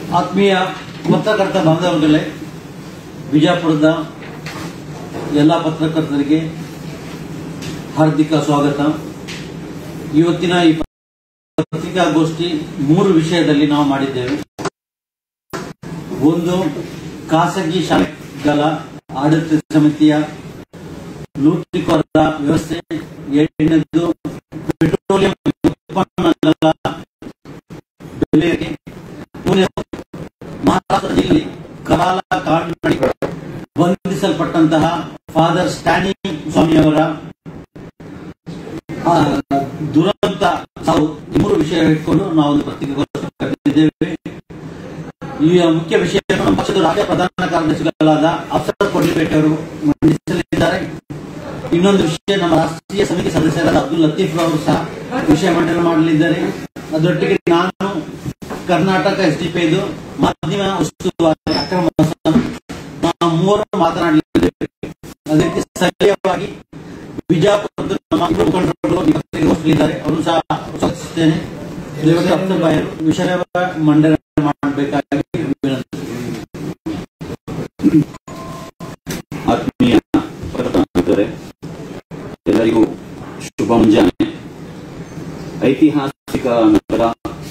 ಆತ್ಮೀಯ ಪತ್ರಕರ್ತ ಬಾಂಧವர்களೇ ಬಿಜಾಪುರದ ಎಲ್ಲ ಪತ್ರಕರ್ತರಿಗೆ ಹಾರ್ದಿಕ ಸ್ವಾಗತ ಇವತ್ತಿನ ಈ ಪತ್ರಿಕಾಗೋಷ್ಠಿ ಮೂರು ವಿಷಯದಲ್ಲಿ ನಾವು ಮಾಡಿದ್ದೇವೆ ಒಂದು ಖಾಸಗಿ ಶಾಲೆಗಳ ಆಡಳಿತ ಸಮಿತಿಯ ಲೂಟಿಕೋರರ ವ್ಯವಸ್ಥೆ ಎರಡನೇದು ಪೆಟ್ರೋಲಿಯಂ ಉತ್ಪನ್ನಗಳ ಬೆಲೆ ಮೂರನೇದು ಮಹಾರಾಷ್ಟ್ರದಲ್ಲಿ ಕರಾಲ ಕಾಡಿನಡಿ ಬಂಧಿಸಲ್ಪಟ್ಟಂತಹ ಫಾದರ್ ಸ್ಟ್ಯಾನಿ ಸ್ವಾಮಿಯವರ ಆ, ದುರಂತ ಸಾವು ಈ ಮೂರು ವಿಷಯ ಇಟ್ಕೊಂಡು ನಾವು ಒಂದು ಪತ್ರಿಕೆಗೋಷ್ಠಿ ಕರೆದಿದ್ದೇವೆ ಈ ಮುಖ್ಯ ವಿಷಯ ನಮ್ಮ ಪಕ್ಷದ ರಾಜ್ಯ ಪ್ರಧಾನ ಕಾರ್ಯದರ್ಶಿಗಳಾದ ಅಫ್ಸರ್ ಕೊಡ್ಲಿಪೇಟೆ ಅವರು ಮಂಡಿಸಲಿದ್ದಾರೆ ಇನ್ನೊಂದು ವಿಷಯ ನಮ್ಮ ರಾಷ್ಟ್ರೀಯ ಸಮಿತಿ ಸದಸ್ಯರಾದ ಅಬ್ದುಲ್ ಲತೀಫ್ ಅವರು ಸಹ ವಿಷಯ ಮಂಡನೆ ಮಾಡಲಿದ್ದಾರೆ ಅದರೊಟ್ಟಿಗೆ ನಾನು ಕರ್ನಾಟಕ ಎಸ್ ಡಿ ಇದು ಮಾಧ್ಯಮ ಉಸ್ತುವಾರಿ ಅಕ್ರಮ ವಸಂತ ನಾವು ಮೂವರು ಮಾತನಾಡಲಿದ್ದೇವೆ ಅದಕ್ಕೆ ಸ್ಥಳೀಯವಾಗಿ ಬಿಜಾಪುರದ ನಮ್ಮ ಇಬ್ಬರು ಮುಖಂಡರು ಈ ಪತ್ರಿಕೆಗೋಷ್ಠಿಯಲ್ಲಿದ್ದಾರೆ ಅವರು ಸಹ ಸ್ವಾಗತಿಸುತ್ತೇನೆ ದಯವಿಟ್ಟು ಅಬ್ದುಲ್ ಬಾಯ್ ಅವರು ವಿಷಯ ಮಂಡನೆ ಮಾಡಬೇಕಾಗಿ ವಿನಂತಿ ಆತ್ಮೀಯ ಪತ್ರಕರ್ತರೆ ಎಲ್ಲರಿಗೂ ಶುಭ ಮುಂಜಾನೆ ಐತಿಹಾಸಿಕ ನಗರ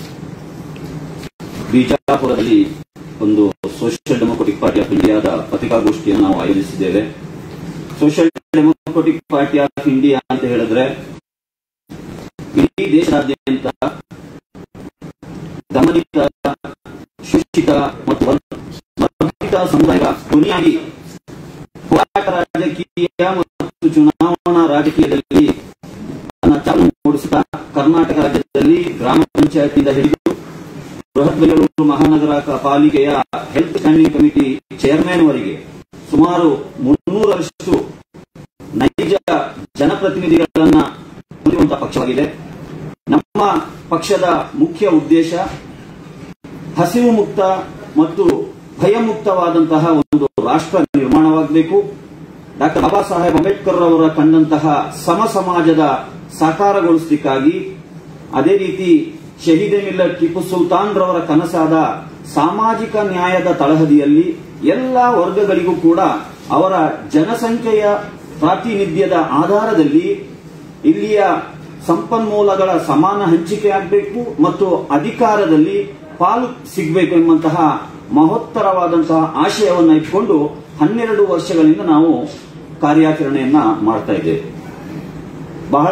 ಬಿಜಾಪುರದಲ್ಲಿ ಒಂದು ಸೋಷಿಯಲ್ ಡೆಮೊಕ್ರೆಟಿಕ್ ಪಾರ್ಟಿ ಆಫ್ ಇಂಡಿಯಾದ ಪತ್ರಿಕಾಗೋಷ್ಠಿಯನ್ನು ನಾವು ಆಯೋಜಿಸಿದ್ದೇವೆ social democratic party of India ಅಂತ ಹೇಳಿದ್ರೆ ಇಡೀ ದೇಶದಾದ್ಯಂತ ದಮನಿತ ಶೋಷಿತ ಮತ್ತು ವರ್ಧಿತ ಸಮುದಾಯದ ಧ್ವನಿಯಾಗಿ ಹೋರಾಟ ರಾಜಕೀಯ ಮತ್ತು ಚುನಾವಣಾ ರಾಜಕೀಯದಲ್ಲಿ ತನ್ನ ಚಾಲನೆ ಮೂಡಿಸುತ್ತಾ ಕರ್ನಾಟಕ ರಾಜ್ಯದಲ್ಲಿ ಗ್ರಾಮ ಪಂಚಾಯತಿಯಿಂದ ಹಿಡಿದು ಬೃಹತ್ ಬೆಂಗಳೂರು ಮಹಾನಗರ ಕ- ಪಾಲಿಕೆಯ ಹೆಲ್ತ್ ಸ್ಟ್ಯಾಂಡಿಂಗ್ ಕಮಿಟಿ ಚೇರ್ಮನ್ ವರೆಗೆ ಸುಮಾರು ಮುನ್ನೂರರಷ್ಟು ನೈಜ ಜನಪ್ರತಿನಿಧಿಗಳನ್ನ ಹೊಂದಿರುವಂತಹ ಪಕ್ಷವಾಗಿದೆ ನಮ್ಮ ಪಕ್ಷದ ಮುಖ್ಯ ಉದ್ದೇಶ ಹಸಿವು ಮುಕ್ತ ಮತ್ತು ಭಯಮುಕ್ತವಾದಂತಹ ಒಂದು ರಾಷ್ಟ್ರ ನಿರ್ಮಾಣವಾಗಬೇಕು ಡಾಕ್ಟರ್ ಬಾಬಾ ಸಾಹೇಬ್ ಅಂಬೇಡ್ಕರ್ ಅವರ ಕಂಡಂತಹ ಸಮ ಸಮಾಜದ ಸಾಕಾರಗೊಳಿಸಲಿಕ್ಕಾಗಿ ಅದೇ ರೀತಿ ಶಹೀದ್ ಮಿಲ್ಲರ್ ಟಿಪ್ಪು ಸುಲ್ತಾನ್ ರವರ ಕನಸಾದ ಸಾಮಾಜಿಕ ನ್ಯಾಯದ ತಳಹದಿಯಲ್ಲಿ ಎಲ್ಲ ವರ್ಗಗಳಿಗೂ ಕೂಡ ಅವರ ಜನಸಂಖ್ಯೆಯ ಪ್ರಾತಿನಿಧ್ಯದ ಆಧಾರದಲ್ಲಿ ಇಲ್ಲಿಯ ಸಂಪನ್ಮೂಲಗಳ ಸಮಾನ ಹಂಚಿಕೆ ಆಗಬೇಕು ಮತ್ತು ಅಧಿಕಾರದಲ್ಲಿ ಪಾಲು ಸಿಗಬೇಕು ಎಂಬಂತಹ ಮಹೋತ್ತರವಾದಂತಹ ಆಶಯವನ್ನು ಇಟ್ಕೊಂಡು ಹನ್ನೆರಡು ವರ್ಷಗಳಿಂದ ನಾವು ಕಾರ್ಯಾಚರಣೆಯನ್ನ ಮಾಡ್ತಾ ಇದ್ದೇವೆ ಬಹಳ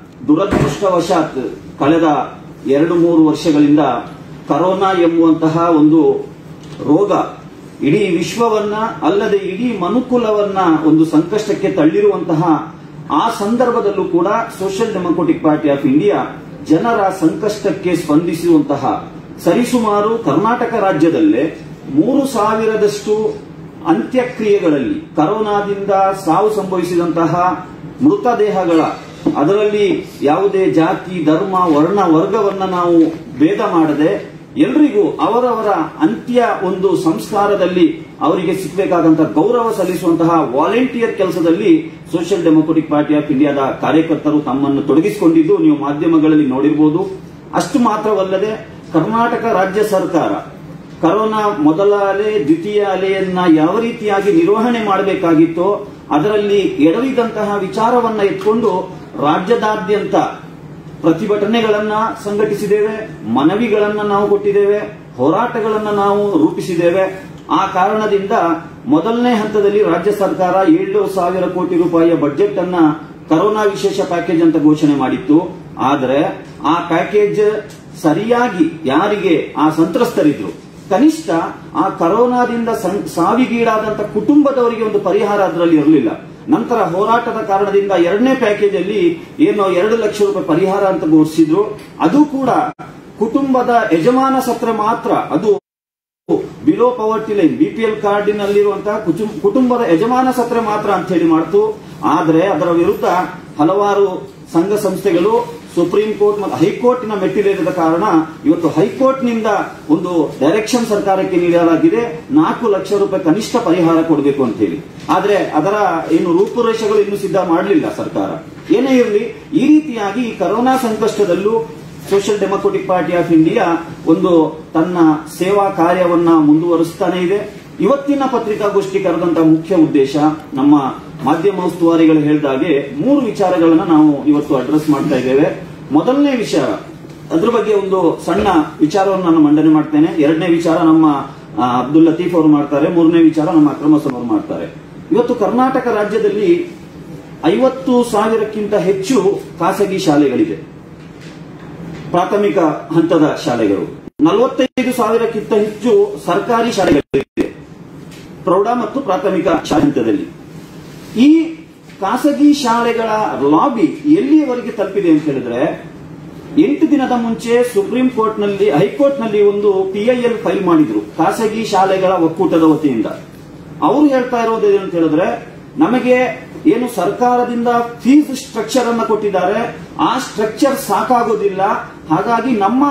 ದುರದೃಷ್ಟವಶಾತ್ ಕಳೆದ ಎರಡು ಮೂರು ವರ್ಷಗಳಿಂದ ಕರೋನಾ ಎಂಬುವಂತಹ ಒಂದು ರೋಗ ಇಡೀ ವಿಶ್ವವನ್ನ ಅಲ್ಲದೆ ಇಡೀ ಮನುಕುಲವನ್ನ ಒಂದು ಸಂಕಷ್ಟಕ್ಕೆ ತಳ್ಳಿರುವಂತಹ ಆ ಸಂದರ್ಭದಲ್ಲೂ ಕೂಡ social democratic party of India ಜನರ ಸಂಕಷ್ಟಕ್ಕೆ ಸ್ಪಂದಿಸುವಂತಹ ಸರಿಸುಮಾರು ಕರ್ನಾಟಕ ರಾಜ್ಯದಲ್ಲೇ ಮೂರು ಸಾವಿರದಷ್ಟು ಅಂತ್ಯಕ್ರಿಯೆಗಳಲ್ಲಿ ಕರೋನಾದಿಂದ ಸಾವು ಸಂಭವಿಸಿದಂತಹ ಮೃತದೇಹಗಳ ಅದರಲ್ಲಿ ಯಾವುದೇ ಜಾತಿ ಧರ್ಮ ವರ್ಣ ವರ್ಗವನ್ನ ನಾವು ಭೇದ ಮಾಡದೆ ಎಲ್ರಿಗೂ ಅವರವರ ಅಂತ್ಯ ಒಂದು ಸಂಸ್ಕಾರದಲ್ಲಿ ಅವರಿಗೆ ಸಿಗಬೇಕಾದಂತಹ ಗೌರವ ಸಲ್ಲಿಸುವಂತಹ ವಾಲಂಟಿಯರ್ ಕೆಲಸದಲ್ಲಿ ಸೋಷಿಯಲ್ ಡೆಮೊಕ್ರೆಟಿಕ್ ಪಾರ್ಟಿ ಆಫ್ ಇಂಡಿಯಾದ ಕಾರ್ಯಕರ್ತರು ತಮ್ಮನ್ನು ತೊಡಗಿಸಿಕೊಂಡಿದ್ದು ನೀವು ಮಾಧ್ಯಮಗಳಲ್ಲಿ ನೋಡಿರಬಹುದು ಅಷ್ಟು ಮಾತ್ರವಲ್ಲದೆ ಕರ್ನಾಟಕ ರಾಜ್ಯ ಸರ್ಕಾರ ಕರೋನಾ ಮೊದಲ ಅಲೆ ದ್ವಿತೀಯ ಅಲೆಯನ್ನ ಯಾವ ರೀತಿಯಾಗಿ ನಿರ್ವಹಣೆ ಮಾಡಬೇಕಾಗಿತ್ತೋ ಅದರಲ್ಲಿ ಎಡವಿದಂತಹ ವಿಚಾರವನ್ನ ಇಟ್ಕೊಂಡು ರಾಜ್ಯದಾದ್ಯಂತ ಪ್ರತಿಭಟನೆಗಳನ್ನ ಸಂಘಟಿಸಿದ್ದೇವೆ ಮನವಿಗಳನ್ನ ನಾವು ಕೊಟ್ಟಿದ್ದೇವೆ ಹೋರಾಟಗಳನ್ನ ನಾವು ರೂಪಿಸಿದ್ದೇವೆ ಆ ಕಾರಣದಿಂದ ಮೊದಲನೇ ಹಂತದಲ್ಲಿ ರಾಜ್ಯ ಸರ್ಕಾರ ಏಳು ಸಾವಿರ ಕೋಟಿ ರೂಪಾಯಿಯ ಬಜೆಟ್ ಅನ್ನ ಕರೋನಾ ವಿಶೇಷ ಪ್ಯಾಕೇಜ್ ಅಂತ ಘೋಷಣೆ ಮಾಡಿತ್ತು ಆದರೆ ಆ ಪ್ಯಾಕೇಜ್ ಸರಿಯಾಗಿ ಯಾರಿಗೆ ಆ ಸಂತ್ರಸ್ತರಿದ್ರು ಕನಿಷ್ಠ ಆ ಕರೋನಾದಿಂದ ಸಂ- ಸಾವಿಗೀಡಾದಂತ ಕುಟುಂಬದವರಿಗೆ ಒಂದು ಪರಿಹಾರ ಅದರಲ್ಲಿ ಇರಲಿಲ್ಲ ನಂತರ ಹೋರಾಟದ ಕಾರಣದಿಂದ ಎರಡನೇ ಪ್ಯಾಕೇಜ್ ಅಲ್ಲಿ ಏನೋ ಎರಡು ಲಕ್ಷ ರೂಪಾಯಿ ಪರಿಹಾರ ಅಂತ ಘೋಷಿಸಿದ್ರು ಅದು ಕೂಡ ಕುಟುಂಬದ ಯಜಮಾನ ಸತ್ರ ಮಾತ್ರ ಅದು ಬಿಲೋ ಪವರ್ಟಿ ಲೈನ್ ಬಿಪಿಎಲ್ ಕಾರ್ಡಿನಲ್ಲಿರುವಂತಹ ಕುಟುಂ- ಕುಟುಂಬದ ಯಜಮಾನ ಸತ್ರ ಮಾತ್ರ ಅಂತ ಹೇಳಿ ಮಾಡ್ತು ಆದ್ರೆ ಅದರ ವಿರುದ್ಧ ಹಲವಾರು ಸಂಘ ಸಂಸ್ಥೆಗಳು ಸುಪ್ರೀಂ ಕೋರ್ಟ್ ಮತ್ತು ಹೈಕೋರ್ಟ್ನ ಮೆಟ್ಟಿಲೇರಿದ ಕಾರಣ ಇವತ್ತು ಹೈಕೋರ್ಟ್ನಿಂದ ಒಂದು ಡೈರೆಕ್ಷನ್ ಸರ್ಕಾರಕ್ಕೆ ನೀಡಲಾಗಿದೆ ನಾಲ್ಕು ಲಕ್ಷ ರೂಪಾಯಿ ಕನಿಷ್ಠ ಪರಿಹಾರ ಕೊಡಬೇಕು ಅಂತ ಹೇಳಿ ಆದ್ರೆ ಅದರ ಏನು ರೂಪುರೇಷೆಗಳು ಇನ್ನೂ ಸಿದ್ಧ ಮಾಡಲಿಲ್ಲ ಸರ್ಕಾರ ಏನೇ ಇರಲಿ ಈ ರೀತಿಯಾಗಿ ಈ ಕರೋನಾ ಸಂಕಷ್ಟದಲ್ಲೂ social democratic party of India ಒಂದು ತನ್ನ ಸೇವಾ ಕಾರ್ಯವನ್ನ ಮುಂದುವರಿಸ್ತಾನೆ ಇದೆ ಇವತ್ತಿನ ಪತ್ರಿಕಾಗೋಷ್ಠಿ ಕರೆದಂತಹ ಮುಖ್ಯ ಉದ್ದೇಶ ನಮ್ಮ ಮಾಧ್ಯಮ ಉಸ್ತುವಾರಿಗಳು ಹೇಳಿದಾಗೆ ಮೂರು ವಿಚಾರಗಳನ್ನ ನಾವು ಇವತ್ತು ಅಡ್ರೆಸ್ ಮಾಡ್ತಾ ಇದ್ದೇವೆ ಮೊದಲನೇ ವಿಚಾರ ಅದ್ರ ಬಗ್ಗೆ ಒಂದು ಸಣ್ಣ ವಿಚಾರವನ್ನು ನಾನು ಮಂಡನೆ ಮಾಡ್ತೇನೆ ಎರಡನೇ ವಿಚಾರ ನಮ್ಮ ಆ, ಅಬ್ದುಲ್ ಲತೀಫ್ ಅವರು ಮಾಡ್ತಾರೆ ಮೂರನೇ ವಿಚಾರ ನಮ್ಮ ಅಕ್ರಮ ಅವರು ಮಾಡ್ತಾರೆ ಇವತ್ತು ಕರ್ನಾಟಕ ರಾಜ್ಯದಲ್ಲಿ ಐವತ್ತು ಸಾವಿರಕ್ಕಿಂತ ಹೆಚ್ಚು ಖಾಸಗಿ ಶಾಲೆಗಳಿದೆ ಪ್ರಾಥಮಿಕ ಹಂತದ ಶಾಲೆಗಳು ನಲವತ್ತೈದು ಸಾವಿರಕ್ಕಿಂತ ಹೆಚ್ಚು ಸರ್ಕಾರಿ ಶಾಲೆಗಳಿವೆ ಪ್ರೌಢ ಮತ್ತು ಪ್ರಾಥಮಿಕ ಶಾಲೆ ಹಂತದಲ್ಲಿ ಈ ಖಾಸಗಿ ಶಾಲೆಗಳ ಲಾಬಿ ಎಲ್ಲಿಯವರೆಗೆ ತಲುಪಿದೆ ಅಂತ ಹೇಳಿದ್ರೆ ಎಂಟು ದಿನದ ಮುಂಚೆ ಸುಪ್ರೀಂ ಕೋರ್ಟ್ ನಲ್ಲಿ ಹೈಕೋರ್ಟ್ ನಲ್ಲಿ ಒಂದು ಪಿಐಎಲ್ ಫೈಲ್ ಮಾಡಿದ್ರು ಖಾಸಗಿ ಶಾಲೆಗಳ ಒಕ್ಕೂಟದ ವತಿಯಿಂದ ಅವರು ಹೇಳ್ತಾ ಇರೋದು ಏನು ಅಂತ ಹೇಳಿದ್ರೆ ನಮಗೆ ಏನು ಸರ್ಕಾರದಿಂದ ಫೀಸ್ ಸ್ಟ್ರಕ್ಚರ್ ಅನ್ನ ಕೊಟ್ಟಿದ್ದಾರೆ ಆ ಸ್ಟ್ರಕ್ಚರ್ ಸಾಕಾಗೋದಿಲ್ಲ ಹಾಗಾಗಿ ನಮ್ಮ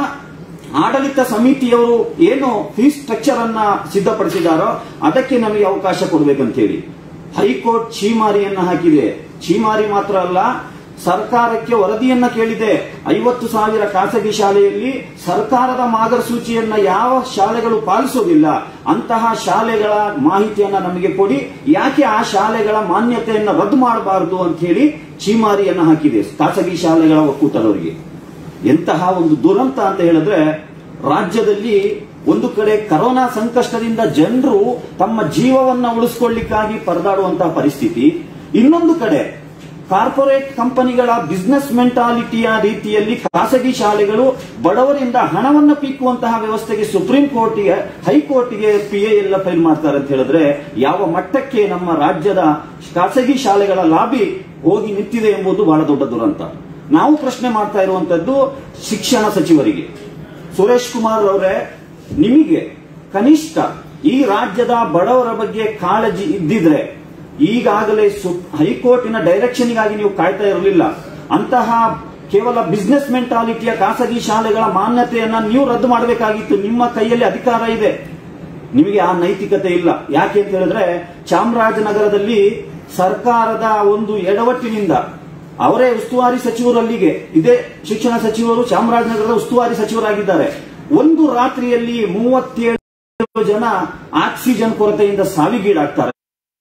ಆಡಳಿತ ಸಮಿತಿಯವರು ಏನು ಫೀಸ್ ಸ್ಟ್ರಕ್ಚರ್ ಅನ್ನ ಸಿದ್ಧಪಡಿಸಿದಾರೋ ಅದಕ್ಕೆ ನಮಗೆ ಅವಕಾಶ ಕೊಡಬೇಕಂತ ಹೇಳಿ ಹೈಕೋರ್ಟ್ ಛೀಮಾರಿಯನ್ನ ಹಾಕಿದೆ ಛೀಮಾರಿ ಮಾತ್ರ ಅಲ್ಲ ಸರ್ಕಾರಕ್ಕೆ ವರದಿಯನ್ನ ಕೇಳಿದೆ ಐವತ್ತು ಸಾವಿರ ಖಾಸಗಿ ಶಾಲೆಯಲ್ಲಿ ಸರ್ಕಾರದ ಮಾರ್ಗಸೂಚಿಯನ್ನ ಯಾವ ಶಾಲೆಗಳು ಪಾಲಿಸೋದಿಲ್ಲ ಅಂತಹ ಶಾಲೆಗಳ ಮಾಹಿತಿಯನ್ನ ನಮಗೆ ಕೊಡಿ ಯಾಕೆ ಆ ಶಾಲೆಗಳ ಮಾನ್ಯತೆಯನ್ನ ರದ್ದು ಮಾಡಬಾರದು ಅಂತ ಹೇಳಿ ಛೀಮಾರಿಯನ್ನ ಹಾಕಿದೆ ಖಾಸಗಿ ಶಾಲೆಗಳ ಒಕ್ಕೂಟದವರಿಗೆ ಎಂತಹ ಒಂದು ದುರಂತ ಅಂತ ಹೇಳಿದ್ರೆ ರಾಜ್ಯದಲ್ಲಿ ಒಂದು ಕಡೆ ಕರೋನಾ ಸಂಕಷ್ಟದಿಂದ ಜನರು ತಮ್ಮ ಜೀವವನ್ನ ಉಳಿಸಿಕೊಳ್ಳಿಕ್ಕಾಗಿ ಪರದಾಡುವಂತಹ ಪರಿಸ್ಥಿತಿ ಇನ್ನೊಂದು ಕಡೆ ಕಾರ್ಪೊರೇಟ್ ಕಂಪನಿಗಳ ಬಿಸ್ನೆಸ್ ಮೆಂಟಾಲಿಟಿಯ ರೀತಿಯಲ್ಲಿ ಖಾಸಗಿ ಶಾಲೆಗಳು ಬಡವರಿಂದ ಹಣವನ್ನು ಪೀಕುವಂತಹ ವ್ಯವಸ್ಥೆಗೆ ಸುಪ್ರೀಂ ಕೋರ್ಟ್ಗೆ ಹೈಕೋರ್ಟ್ಗೆ ಪಿಎ ಎಲ್ಲ ಫೈಲ್ ಮಾಡ್ತಾರೆ ಅಂತ ಹೇಳಿದ್ರೆ ಯಾವ ಮಟ್ಟಕ್ಕೆ ನಮ್ಮ ರಾಜ್ಯದ ಖಾಸಗಿ ಶಾಲೆಗಳ ಲಾಬಿ ಹೋಗಿ ನಿಂತಿದೆ ಎಂಬುದು ಬಹಳ ದೊಡ್ಡ ದುರಂತ ನಾವು ಪ್ರಶ್ನೆ ಮಾಡ್ತಾ ಇರುವಂತದ್ದು ಶಿಕ್ಷಣ ಸಚಿವರಿಗೆ ಸುರೇಶ್ ಕುಮಾರ್ ಅವರೇ ನಿಮಗೆ ಕನಿಷ್ಠ ಈ ರಾಜ್ಯದ ಬಡವರ ಬಗ್ಗೆ ಕಾಳಜಿ ಇದ್ದಿದ್ರೆ ಈಗಾಗಲೇ ಸು- ಹೈಕೋರ್ಟಿನ ಡೈರೆಕ್ಷನ್ಗಾಗಿ ನೀವು ಕಾಯ್ತಾ ಇರಲಿಲ್ಲ ಅಂತಹ ಕೇವಲ ಬಿಸ್ನೆಸ್ ಮೆಂಟಾಲಿಟಿಯ ಖಾಸಗಿ ಶಾಲೆಗಳ ಮಾನ್ಯತೆಯನ್ನ ನೀವು ರದ್ದು ಮಾಡಬೇಕಾಗಿತ್ತು ನಿಮ್ಮ ಕೈಯಲ್ಲಿ ಅಧಿಕಾರ ಇದೆ ನಿಮಗೆ ಆ ನೈತಿಕತೆ ಇಲ್ಲ ಯಾಕೆ ಅಂತ ಹೇಳಿದ್ರೆ ಚಾಮರಾಜನಗರದಲ್ಲಿ ಸರ್ಕಾರದ ಒಂದು ಎಡವಟ್ಟಿನಿಂದ ಅವರೇ ಉಸ್ತುವಾರಿ ಸಚಿವರು ಅಲ್ಲಿಗೆ ಇದೇ ಶಿಕ್ಷಣ ಸಚಿವರು ಚಾಮರಾಜನಗರದ ಉಸ್ತುವಾರಿ ಸಚಿವರಾಗಿದ್ದಾರೆ ಒಂದು ರಾತ್ರಿಯಲ್ಲಿ ಮೂವತ್ತೇಳು ಜನ ಆಕ್ಸಿಜನ್ ಕೊರತೆಯಿಂದ ಸಾವಿಗೀಡಾಗ್ತಾರೆ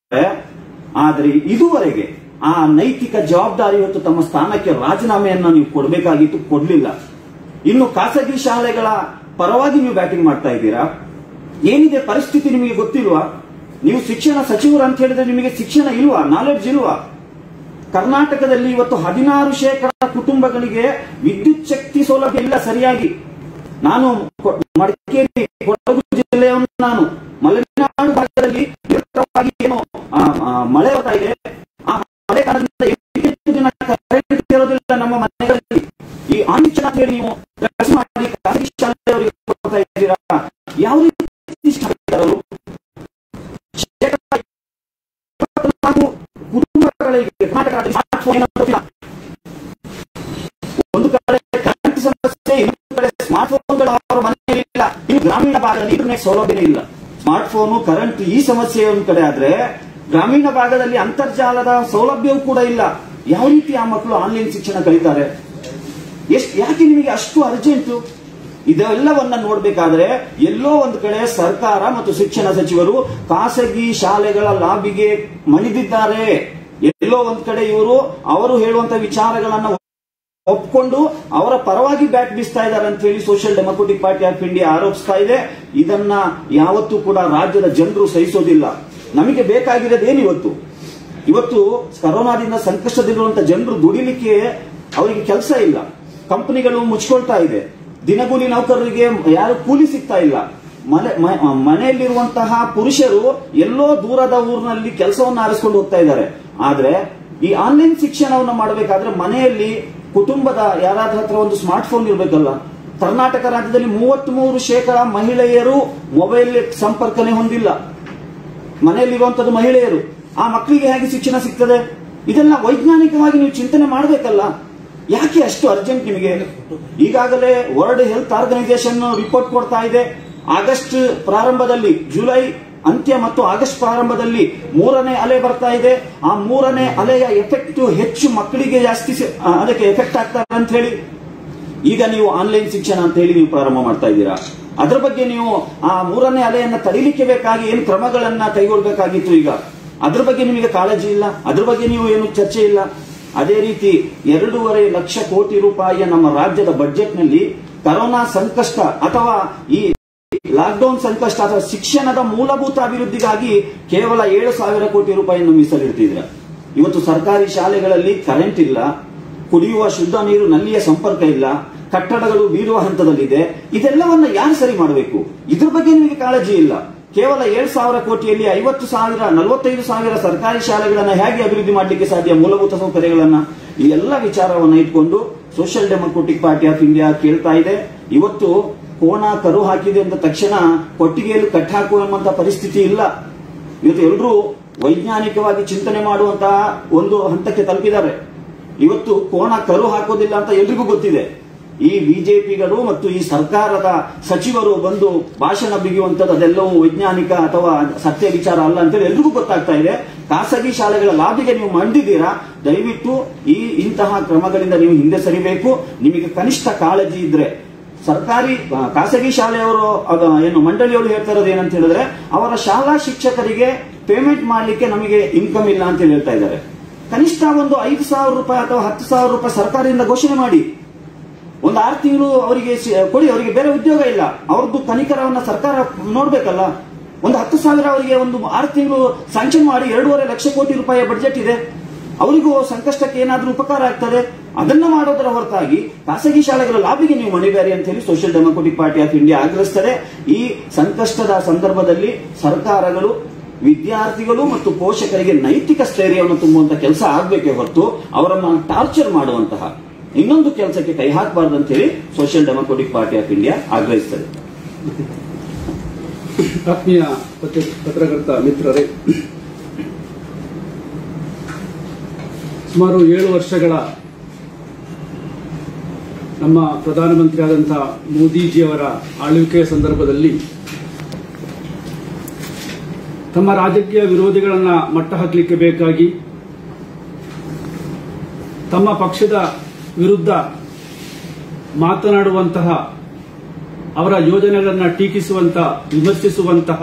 ಆದರೆ ಇದುವರೆಗೆ ಆ ನೈತಿಕ ಜವಾಬ್ದಾರಿ ಇವತ್ತು ತಮ್ಮ ಸ್ಥಾನಕ್ಕೆ ರಾಜೀನಾಮೆಯನ್ನ ನೀವು ಕೊಡಬೇಕಾಗಿತ್ತು ಕೊಡ್ಲಿಲ್ಲ ಇನ್ನು ಖಾಸಗಿ ಶಾಲೆಗಳ ಪರವಾಗಿ ನೀವು ಬ್ಯಾಟಿಂಗ್ ಮಾಡ್ತಾ ಇದ್ದೀರಾ ಏನಿದೆ ಪರಿಸ್ಥಿತಿ ನಿಮಗೆ ಗೊತ್ತಿಲ್ವಾ ನೀವು ಶಿಕ್ಷಣ ಸಚಿವರು ಅಂತ ಹೇಳಿದ್ರೆ ನಿಮಗೆ ಶಿಕ್ಷಣ ಇಲ್ವಾ ನಾಲೆಡ್ಜ್ ಇಲ್ವಾ ಕರ್ನಾಟಕದಲ್ಲಿ ಇವತ್ತು ಹದಿನಾರು ಶೇಕಡ ಕುಟುಂಬಗಳಿಗೆ ವಿದ್ಯುತ್ ಶಕ್ತಿ ಸೌಲಭ್ಯ ಇಲ್ಲ ಸರಿಯಾಗಿ ನಾನು ಕೊ- ಮಡಿಕೇರಿ ಕೊಡಗು ಜಿಲ್ಲೆಯನ್ನು ನಾನು ಮಲೆನಾಡು ಭಾಗದಲ್ಲಿ ನಿರಂತರವಾಗಿ ಏನು ಆ, ಆ, ಮಳೆ ಬರ್ತಾ ಇದೆ ಆ ಮಳೆ ಕಾರಣದಿಂದ ಎಂಟು ದಿನ ಕರೆಂಟ್ ಇರೋದಿಲ್ಲ ನಮ್ಮ ಮನೆಗಳಲ್ಲಿ ಈ ಆಂಚನ ಅಂತ ಹೇಳಿ ನೀವು ಕೆಲಸ ಮಾಡಿ ಖಾಸಗಿ ಶಾಲೆಯವರಿಗೆ ಕೊಡ್ತಾ ಇದ್ದೀರಾ ಯಾವ ರೀತಿ ಶಾಲೆಗಳು? ಶೇಕಡ ಇಪ್ಪತ್ನಾಲ್ಕು ಕುಟುಂಬಗಳಿಗೆ ಕರ್ನಾಟಕದಲ್ಲಿ ಸ್ಮಾರ್ಟ್ ಫೋನ್ ಏನೋ ಗೊತ್ತಿಲ್ಲ ಒಂದು ಕಡೆ ಕರೆಂಟ್ ಸಮಸ್ಯೆ ಇನ್ನೊಂದು ಕಡೆ ಸ್ಮಾರ್ಟ್ ಫೋನ್ಗಳು ಅವರ ಮನೆಯಲ್ಲಿ ಇಲ್ಲ ಇನ್ನು ಗ್ರಾಮೀಣ ಭಾಗದಲ್ಲಿ ಇಂಟರ್ನೆಟ್ ಸೌಲಭ್ಯ ಇಲ್ಲ ಸ್ಮಾರ್ಟ್ ಫೋನು ಕರೆಂಟ್ ಈ ಸಮಸ್ಯೆ ಒಂದು ಕಡೆ ಆದ್ರೆ ಗ್ರಾಮೀಣ ಭಾಗದಲ್ಲಿ ಅಂತರ್ಜಾಲದ ಸೌಲಭ್ಯವೂ ಕೂಡ ಇಲ್ಲ ಯಾವ ರೀತಿ ಆ ಮಕ್ಕಳು ಆನ್ಲೈನ್ ಶಿಕ್ಷಣ ಕಲಿತಾರೆ ಎಷ್ಟು ಯಾಕೆ ನಿಮಗೆ ಅಷ್ಟು ಅರ್ಜೆಂಟು ಇದೆಲ್ಲವನ್ನ ನೋಡ್ಬೇಕಾದ್ರೆ ಎಲ್ಲೋ ಒಂದು ಕಡೆ ಸರ್ಕಾರ ಮತ್ತು ಶಿಕ್ಷಣ ಸಚಿವರು ಖಾಸಗಿ ಶಾಲೆಗಳ ಲಾಬಿಗೆ ಮಣಿದಿದ್ದಾರೆ ಎಲ್ಲೋ ಒಂದ್ ಕಡೆ ಇವರು ಅವರು ಹೇಳುವಂತ ವಿಚಾರಗಳನ್ನ ಒಪ್ಕೊಂಡು ಅವರ ಪರವಾಗಿ ಬ್ಯಾಟ್ ಬೀಸ್ತಾ ಇದ್ದಾರೆ ಅಂತ ಹೇಳಿ social democratic party of India ಆರೋಪಿಸ್ತಾ ಇದೆ ಇದನ್ನ ಯಾವತ್ತೂ ಕೂಡ ರಾಜ್ಯದ ಜನರು ಸಹಿಸೋದಿಲ್ಲ ನಮಗೆ ಬೇಕಾಗಿರೋದೇನು ಇವತ್ತು ಇವತ್ತು ಕರೋನಾದಿಂದ ಸಂಕಷ್ಟದಲ್ಲಿರುವಂತಹ ಜನರು ದುಡಿಲಿಕ್ಕೆ ಅವರಿಗೆ ಕೆಲಸ ಇಲ್ಲ ಕಂಪನಿಗಳು ಮುಚ್ಕೊಳ್ತಾ ಇದೆ ದಿನಗೂಲಿ ನೌಕರರಿಗೆ ಯಾರು ಕೂಲಿ ಸಿಗ್ತಾ ಇಲ್ಲ ಮನೆ ಮ- ಮನೆಯಲ್ಲಿರುವಂತಹ ಪುರುಷರು ಎಲ್ಲೋ ದೂರದ ಊರಿನಲ್ಲಿ ಕೆಲಸವನ್ನು ಆರಿಸಿಕೊಂಡು ಹೋಗ್ತಾ ಇದ್ದಾರೆ ಆದ್ರೆ ಈ ಆನ್ಲೈನ್ ಶಿಕ್ಷಣವನ್ನು ಮಾಡಬೇಕಾದ್ರೆ ಮನೆಯಲ್ಲಿ ಕುಟುಂಬದ ಯಾರಾದ್ರ ಹತ್ರ ಒಂದು ಸ್ಮಾರ್ಟ್ ಫೋನ್ ಇರಬೇಕಲ್ಲ ಕರ್ನಾಟಕ ರಾಜ್ಯದಲ್ಲಿ ಮೂವತ್ತ್ ಮೂರು ಶೇಕಡ ಮಹಿಳೆಯರು ಮೊಬೈಲ್ ಸಂಪರ್ಕನೇ ಹೊಂದಿಲ್ಲ ಮನೆಯಲ್ಲಿರುವಂತದ್ದು ಮಹಿಳೆಯರು ಆ ಮಕ್ಕಳಿಗೆ ಹೇಗೆ ಶಿಕ್ಷಣ ಸಿಗ್ತದೆ ಇದೆಲ್ಲ ವೈಜ್ಞಾನಿಕವಾಗಿ ನೀವು ಚಿಂತನೆ ಮಾಡಬೇಕಲ್ಲ ಯಾಕೆ ಅಷ್ಟು ಅರ್ಜೆಂಟ್ ನಿಮಗೆ ಈಗಾಗಲೇ ವರ್ಲ್ಡ್ ಹೆಲ್ತ್ ಆರ್ಗನೈಸೇಷನ್ ರಿಪೋರ್ಟ್ ಕೊಡ್ತಾ ಇದೆ ಆಗಸ್ಟ್ ಪ್ರಾರಂಭದಲ್ಲಿ ಜುಲೈ ಅಂತ್ಯ ಮತ್ತು ಆಗಸ್ಟ್ ಪ್ರಾರಂಭದಲ್ಲಿ ಮೂರನೇ ಅಲೆ ಬರ್ತಾ ಇದೆ ಆ ಮೂರನೇ ಅಲೆಯ ಎಫೆಕ್ಟ್ ಹೆಚ್ಚು ಮಕ್ಕಳಿಗೆ ಜಾಸ್ತಿ ಸಿ- ಆ, ಅದಕ್ಕೆ ಎಫೆಕ್ಟ್ ಆಗ್ತಾರೆ ಅಂತ ಹೇಳಿ ಈಗ ನೀವು ಆನ್ಲೈನ್ ಶಿಕ್ಷಣ ಅಂತ ಹೇಳಿ ನೀವು ಪ್ರಾರಂಭ ಮಾಡ್ತಾ ಇದ್ದೀರಾ ಅದ್ರ ಬಗ್ಗೆ ನೀವು ಆ ಮೂರನೇ ಅಲೆಯನ್ನ ತಡಿಲಿಕ್ಕೆ ಬೇಕಾಗಿ ಏನು ಕ್ರಮಗಳನ್ನ ಕೈಗೊಳ್ಬೇಕಾಗಿತ್ತು ಈಗ ಅದ್ರ ಬಗ್ಗೆ ನಿಮಗೆ ಕಾಳಜಿ ಇಲ್ಲ ಅದ್ರ ಬಗ್ಗೆ ನೀವು ಏನು ಚರ್ಚೆ ಇಲ್ಲ ಅದೇ ರೀತಿ ಎರಡೂವರೆ ಲಕ್ಷ ಕೋಟಿ ರೂಪಾಯಿಯ ನಮ್ಮ ರಾಜ್ಯದ ಬಜೆಟ್ನಲ್ಲಿ ಕರೋನಾ ಸಂಕಷ್ಟ ಅಥವಾ ಈ ಲಾಕ್ಡೌನ್ ಸಂಕಷ್ಟ ಅಥವಾ ಶಿಕ್ಷಣದ ಮೂಲಭೂತ ಅಭಿವೃದ್ಧಿಗಾಗಿ ಕೇವಲ ಏಳು ಸಾವಿರ ಕೋಟಿ ರೂಪಾಯಿಯನ್ನು ಮೀಸಲಿಡ್ತಿದ್ರ ಇವತ್ತು ಸರ್ಕಾರಿ ಶಾಲೆಗಳಲ್ಲಿ ಕರೆಂಟ್ ಇಲ್ಲ ಕುಡಿಯುವ ಶುದ್ಧ ನೀರು ನಲ್ಲಿಯ ಸಂಪರ್ಕ ಇಲ್ಲ ಕಟ್ಟಡಗಳು ಬೀಳುವ ಹಂತದಲ್ಲಿದೆ ಇದೆಲ್ಲವನ್ನ ಯಾರು ಸರಿ ಮಾಡಬೇಕು ಇದ್ರ ಬಗ್ಗೆ ನಿಮಗೆ ಕಾಳಜಿ ಇಲ್ಲ ಕೇವಲ ಏಳು ಸಾವಿರ ಕೋಟಿಯಲ್ಲಿ ಐವತ್ತು ಸಾವಿರ ನಲವತ್ತೈದು ಸಾವಿರ ಸರ್ಕಾರಿ ಶಾಲೆಗಳನ್ನ ಹೇಗೆ ಅಭಿವೃದ್ಧಿ ಮಾಡಲಿಕ್ಕೆ ಸಾಧ್ಯ ಮೂಲಭೂತ ಸೌಕರ್ಯಗಳನ್ನ ಈ ಎಲ್ಲ ವಿಚಾರವನ್ನ ಇಟ್ಕೊಂಡು social democratic party of India ಕೇಳ್ತಾ ಇದೆ ಇವತ್ತು ಕೋಣ ಕರು ಹಾಕಿದೆ ಅಂತ ತಕ್ಷಣ ಕೊಟ್ಟಿಗೆಯಲ್ಲಿ ಕಟ್ ಹಾಕುವಂತ ಪರಿಸ್ಥಿತಿ ಇಲ್ಲ ಇವತ್ತು ಎಲ್ಲರೂ ವೈಜ್ಞಾನಿಕವಾಗಿ ಚಿಂತನೆ ಮಾಡುವಂತಹ ಒಂದು ಹಂತಕ್ಕೆ ತಲುಪಿದ್ದಾರೆ ಇವತ್ತು ಕೋಣ ಕರು ಹಾಕೋದಿಲ್ಲ ಅಂತ ಎಲ್ರಿಗೂ ಗೊತ್ತಿದೆ ಈ ಬಿಜೆಪಿಗಳು ಮತ್ತು ಈ ಸರ್ಕಾರದ ಸಚಿವರು ಬಂದು ಭಾಷಣ ಬಿಗಿಯುವಂತದ್ದು ಅದೆಲ್ಲವೂ ವೈಜ್ಞಾನಿಕ ಅಥವಾ ಸತ್ಯ ವಿಚಾರ ಅಲ್ಲ ಅಂತೇಳಿ ಎಲ್ರಿಗೂ ಗೊತ್ತಾಗ್ತಾ ಇದೆ ಖಾಸಗಿ ಶಾಲೆಗಳ ಲಾಭಿಗೆ ನೀವು ಮಂಡಿದ್ದೀರಾ ದಯವಿಟ್ಟು ಈ ಇಂತಹ ಕ್ರಮಗಳಿಂದ ನೀವು ಹಿಂದೆ ಸರಿಬೇಕು ನಿಮಗೆ ಕನಿಷ್ಠ ಕಾಳಜಿ ಇದ್ರೆ ಸರ್ಕಾರಿ ಆ, ಖಾಸಗಿ ಶಾಲೆಯವರು ಅದ ಏನು ಮಂಡಳಿಯವರು ಹೇಳ್ತಾ ಇರೋದು ಏನಂತ ಹೇಳಿದ್ರೆ ಅವರ ಶಾಲಾ ಶಿಕ್ಷಕರಿಗೆ ಪೇಮೆಂಟ್ ಮಾಡಲಿಕ್ಕೆ ನಮಗೆ ಇನ್ಕಮ್ ಇಲ್ಲ ಅಂತ ಹೇಳಿ ಹೇಳ್ತಾ ಇದ್ದಾರೆ ಕನಿಷ್ಠ ಒಂದು ಐದು ಸಾವಿರ ರೂಪಾಯಿ ಅಥವಾ ಹತ್ತು ಸಾವಿರ ರೂಪಾಯಿ ಸರ್ಕಾರದಿಂದ ಘೋಷಣೆ ಮಾಡಿ ಒಂದು ಆರು ತಿಂಗಳು ಅವರಿಗೆ ಸಿ- ಕೊಡಿ ಅವರಿಗೆ ಬೇರೆ ಉದ್ಯೋಗ ಇಲ್ಲ ಅವ್ರದ್ದು ಕನಿಕರವನ್ನ ಸರ್ಕಾರ ನೋಡ್ಬೇಕಲ್ಲ ಒಂದು ಹತ್ತು ಸಾವಿರ ಅವರಿಗೆ ಒಂದು ಆರು ತಿಂಗಳು ಸ್ಯಾಂಕ್ಷನ್ ಮಾಡಿ ಎರಡೂವರೆ ಲಕ್ಷ ಕೋಟಿ ರೂಪಾಯಿಯ ಬಡ್ಜೆಟ್ ಇದೆ ಅವರಿಗೂ ಸಂಕಷ್ಟಕ್ಕೆ ಏನಾದ್ರೂ ಉಪಕಾರ ಆಗ್ತದೆ ಅದನ್ನ ಮಾಡೋದರ ಹೊರತಾಗಿ ಖಾಸಗಿ ಶಾಲೆಗಳ ಲಾಭಿಗೆ ನೀವು ಮಣಿಬೇರಿ ಅಂತ ಹೇಳಿ social democratic party of India ಆಗ್ರಹಿಸ್ತದೆ ಈ ಸಂಕಷ್ಟದ ಸಂದರ್ಭದಲ್ಲಿ ಸರ್ಕಾರಗಳು ವಿದ್ಯಾರ್ಥಿಗಳು ಮತ್ತು ಪೋಷಕರಿಗೆ ನೈತಿಕ ಸ್ಥೈರ್ಯವನ್ನು ತುಂಬುವಂತ ಕೆಲಸ ಆಗ್ಬೇಕೇ ಹೊರತು ಅವರನ್ನ ಟಾರ್ಚರ್ ಮಾಡುವಂತಹ ಇನ್ನೊಂದು ಕೆಲಸಕ್ಕೆ ಕೈ ಹಾಕಬಾರ್ದು ಅಂತ ಹೇಳಿ social democratic party of India ಆಗ್ರಹಿಸ್ತದೆ ಆತ್ಮೀಯ ಪತ್ರ- ಪತ್ರಕರ್ತ ಮಿತ್ರರೇ ಸುಮಾರು ಏಳು ವರ್ಷಗಳ ನಮ್ಮ ಪ್ರಧಾನಮಂತ್ರಿಯಾದಂತಹ ಮೋದಿಜಿಯವರ ಆಳ್ವಿಕೆಯ ಸಂದರ್ಭದಲ್ಲಿ ತಮ್ಮ ರಾಜಕೀಯ ವಿರೋಧಿಗಳನ್ನ ಮಟ್ಟ ಹಾಕಲಿಕ್ಕೆ ಬೇಕಾಗಿ ತಮ್ಮ ಪಕ್ಷದ ವಿರುದ್ಧ ಮಾತನಾಡುವಂತಹ ಅವರ ಯೋಜನೆಗಳನ್ನ ಟೀಕಿಸುವಂತ ವಿಮರ್ಶಿಸುವಂತಹ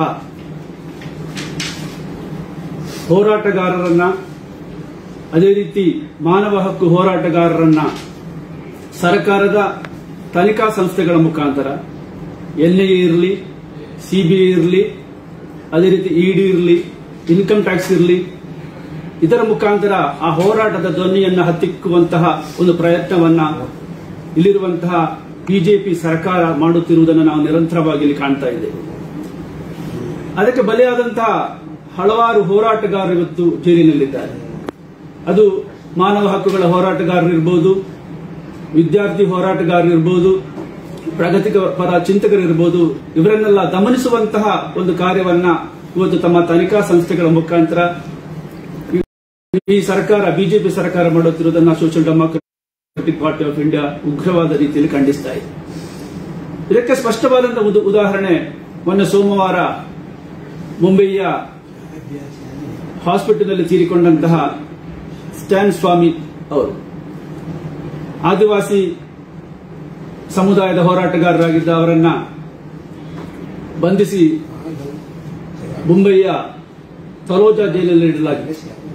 ಹೋರಾಟಗಾರರನ್ನ ಅದೇ ರೀತಿ ಮಾನವ ಹಕ್ಕು ಹೋರಾಟಗಾರರನ್ನ ಸರ್ಕಾರದ ತನಿಖಾ ಸಂಸ್ಥೆಗಳ ಮುಖಾಂತರ ಎನ್ಐಎ ಇರಲಿ ಸಿಬಿಐ ಇರಲಿ ಅದೇ ರೀತಿ ಇಡಿ ಇರಲಿ ಇನ್ಕಮ್ ಟ್ಯಾಕ್ಸ್ ಇರಲಿ ಇದರ ಮುಖಾಂತರ ಆ ಹೋರಾಟದ ಧ್ವನಿಯನ್ನ ಹತ್ತಿಕ್ಕುವಂತಹ ಒಂದು ಪ್ರಯತ್ನವನ್ನ ಇಲ್ಲಿರುವಂತಹ ಬಿಜೆಪಿ ಸರ್ಕಾರ ಮಾಡುತ್ತಿರುವುದನ್ನು ನಾವು ನಿರಂತರವಾಗಿ ಇಲ್ಲಿ ಕಾಣ್ತಾ ಇದ್ದೇವೆ ಅದಕ್ಕೆ ಬಲಿಯಾದಂತಹ ಹಲವಾರು ಹೋರಾಟಗಾರರು ಇವತ್ತು ಜೈಲಿನಲ್ಲಿದ್ದಾರೆ ಅದು ಮಾನವ ಹಕ್ಕುಗಳ ಹೋರಾಟಗಾರರು ಇರ್ಬೋದು ವಿದ್ಯಾರ್ಥಿ ಹೋರಾಟಗಾರರು ಇರ್ಬೋದು ಪ್ರಗತಿಕ ಪರ ಚಿಂತಕರು ಇರ್ಬೋದು ಇವರನ್ನೆಲ್ಲ ದಮನಿಸುವಂತಹ ಒಂದು ಕಾರ್ಯವನ್ನ ಇವತ್ತು ತಮ್ಮ ತನಿಖಾ ಸಂಸ್ಥೆಗಳ ಮುಖಾಂತರ ಈ ಸರ್ಕಾರ ಬಿಜೆಪಿ ಸರ್ಕಾರ ಮಾಡುತ್ತಿರುವುದನ್ನು social democratic party of India ಉಗ್ರವಾದ ರೀತಿಯಲ್ಲಿ ಖಂಡಿಸ್ತಾ ಇದೆ ಇದಕ್ಕೆ ಸ್ಪಷ್ಟವಾದಂತಹ ಒಂದು ಉದಾಹರಣೆ ಮೊನ್ನೆ ಸೋಮವಾರ ಮುಂಬಯಿಯ ಹಾಸ್ಪಿಟಲ್ನಲ್ಲಿ ತೀರಿಕೊಂಡಂತಹ ಸ್ಟ್ಯಾನ್ ಸ್ವಾಮಿ ಅವರು ಆದಿವಾಸಿ ಸಮುದಾಯದ ಹೋರಾಟಗಾರರಾಗಿದ್ದ ಅವರನ್ನ ಬಂಧಿಸಿ ಮುಂಬಯಿಯ ತಲೋಜಾ ಜೈಲಲ್ಲಿ ಇಡಲಾಗಿದೆ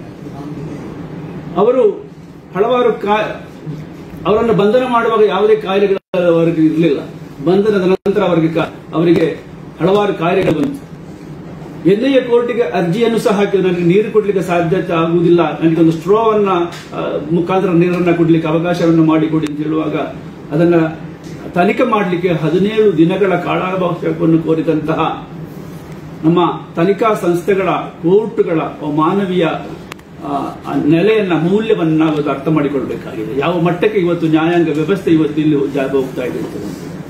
ಅವರು ಹಲವಾರು ಕಾ- ಅವರನ್ನು ಬಂಧನ ಮಾಡುವಾಗ ಯಾವುದೇ ಕಾಯಿಲೆಗಳು ಅವರಿಗೆ ಇರಲಿಲ್ಲ ಬಂಧನದ ನಂತರ ಅವರಿಗೆ ಕಾ- ಅವರಿಗೆ ಹಲವಾರು ಕಾಯಿಲೆಗಳು ಬಂತು ಎನ್ಐಎ ಕೋರ್ಟಿಗೆ ಅರ್ಜಿಯನ್ನು ಸಹ ಹಾಕಿದ್ರು ನನಗೆ ನೀರು ಕೊಡ್ಲಿಕ್ಕೆ ಸಾಧ್ಯತೆ ಆಗುವುದಿಲ್ಲ ನನಗೆ ಒಂದು ಸ್ಟ್ರೋವನ್ನ ಆ, ಮುಖಾಂತರ ನೀರನ್ನ ಕೊಡ್ಲಿಕ್ಕೆ ಅವಕಾಶವನ್ನು ಮಾಡಿಕೊಡಿ ಅಂತ ಹೇಳುವಾಗ ಅದನ್ನ ತನಿಖೆ ಮಾಡಲಿಕ್ಕೆ ಹದಿನೇಳು ದಿನಗಳ ಕಾಲಾವಕಾಶವನ್ನು ಕೋರಿದಂತಹ ನಮ್ಮ ತನಿಖಾ ಸಂಸ್ಥೆಗಳ ಕೋರ್ಟ್ಗಳ ಮಾನವೀಯ ಆ, ಆ ನೆಲೆಯನ್ನ ಮೌಲ್ಯವನ್ನ ನಾವು ಇವತ್ತು ಅರ್ಥ ಮಾಡಿಕೊಳ್ಬೇಕಾಗಿದೆ ಯಾವ ಮಟ್ಟಕ್ಕೆ ಇವತ್ತು ನ್ಯಾಯಾಂಗ ವ್ಯವಸ್ಥೆ ಇವತ್ತು ಇಲ್ಲಿ ಜಾಗ ಹೋಗ್ತಾ ಇದೆ ಅಂತ.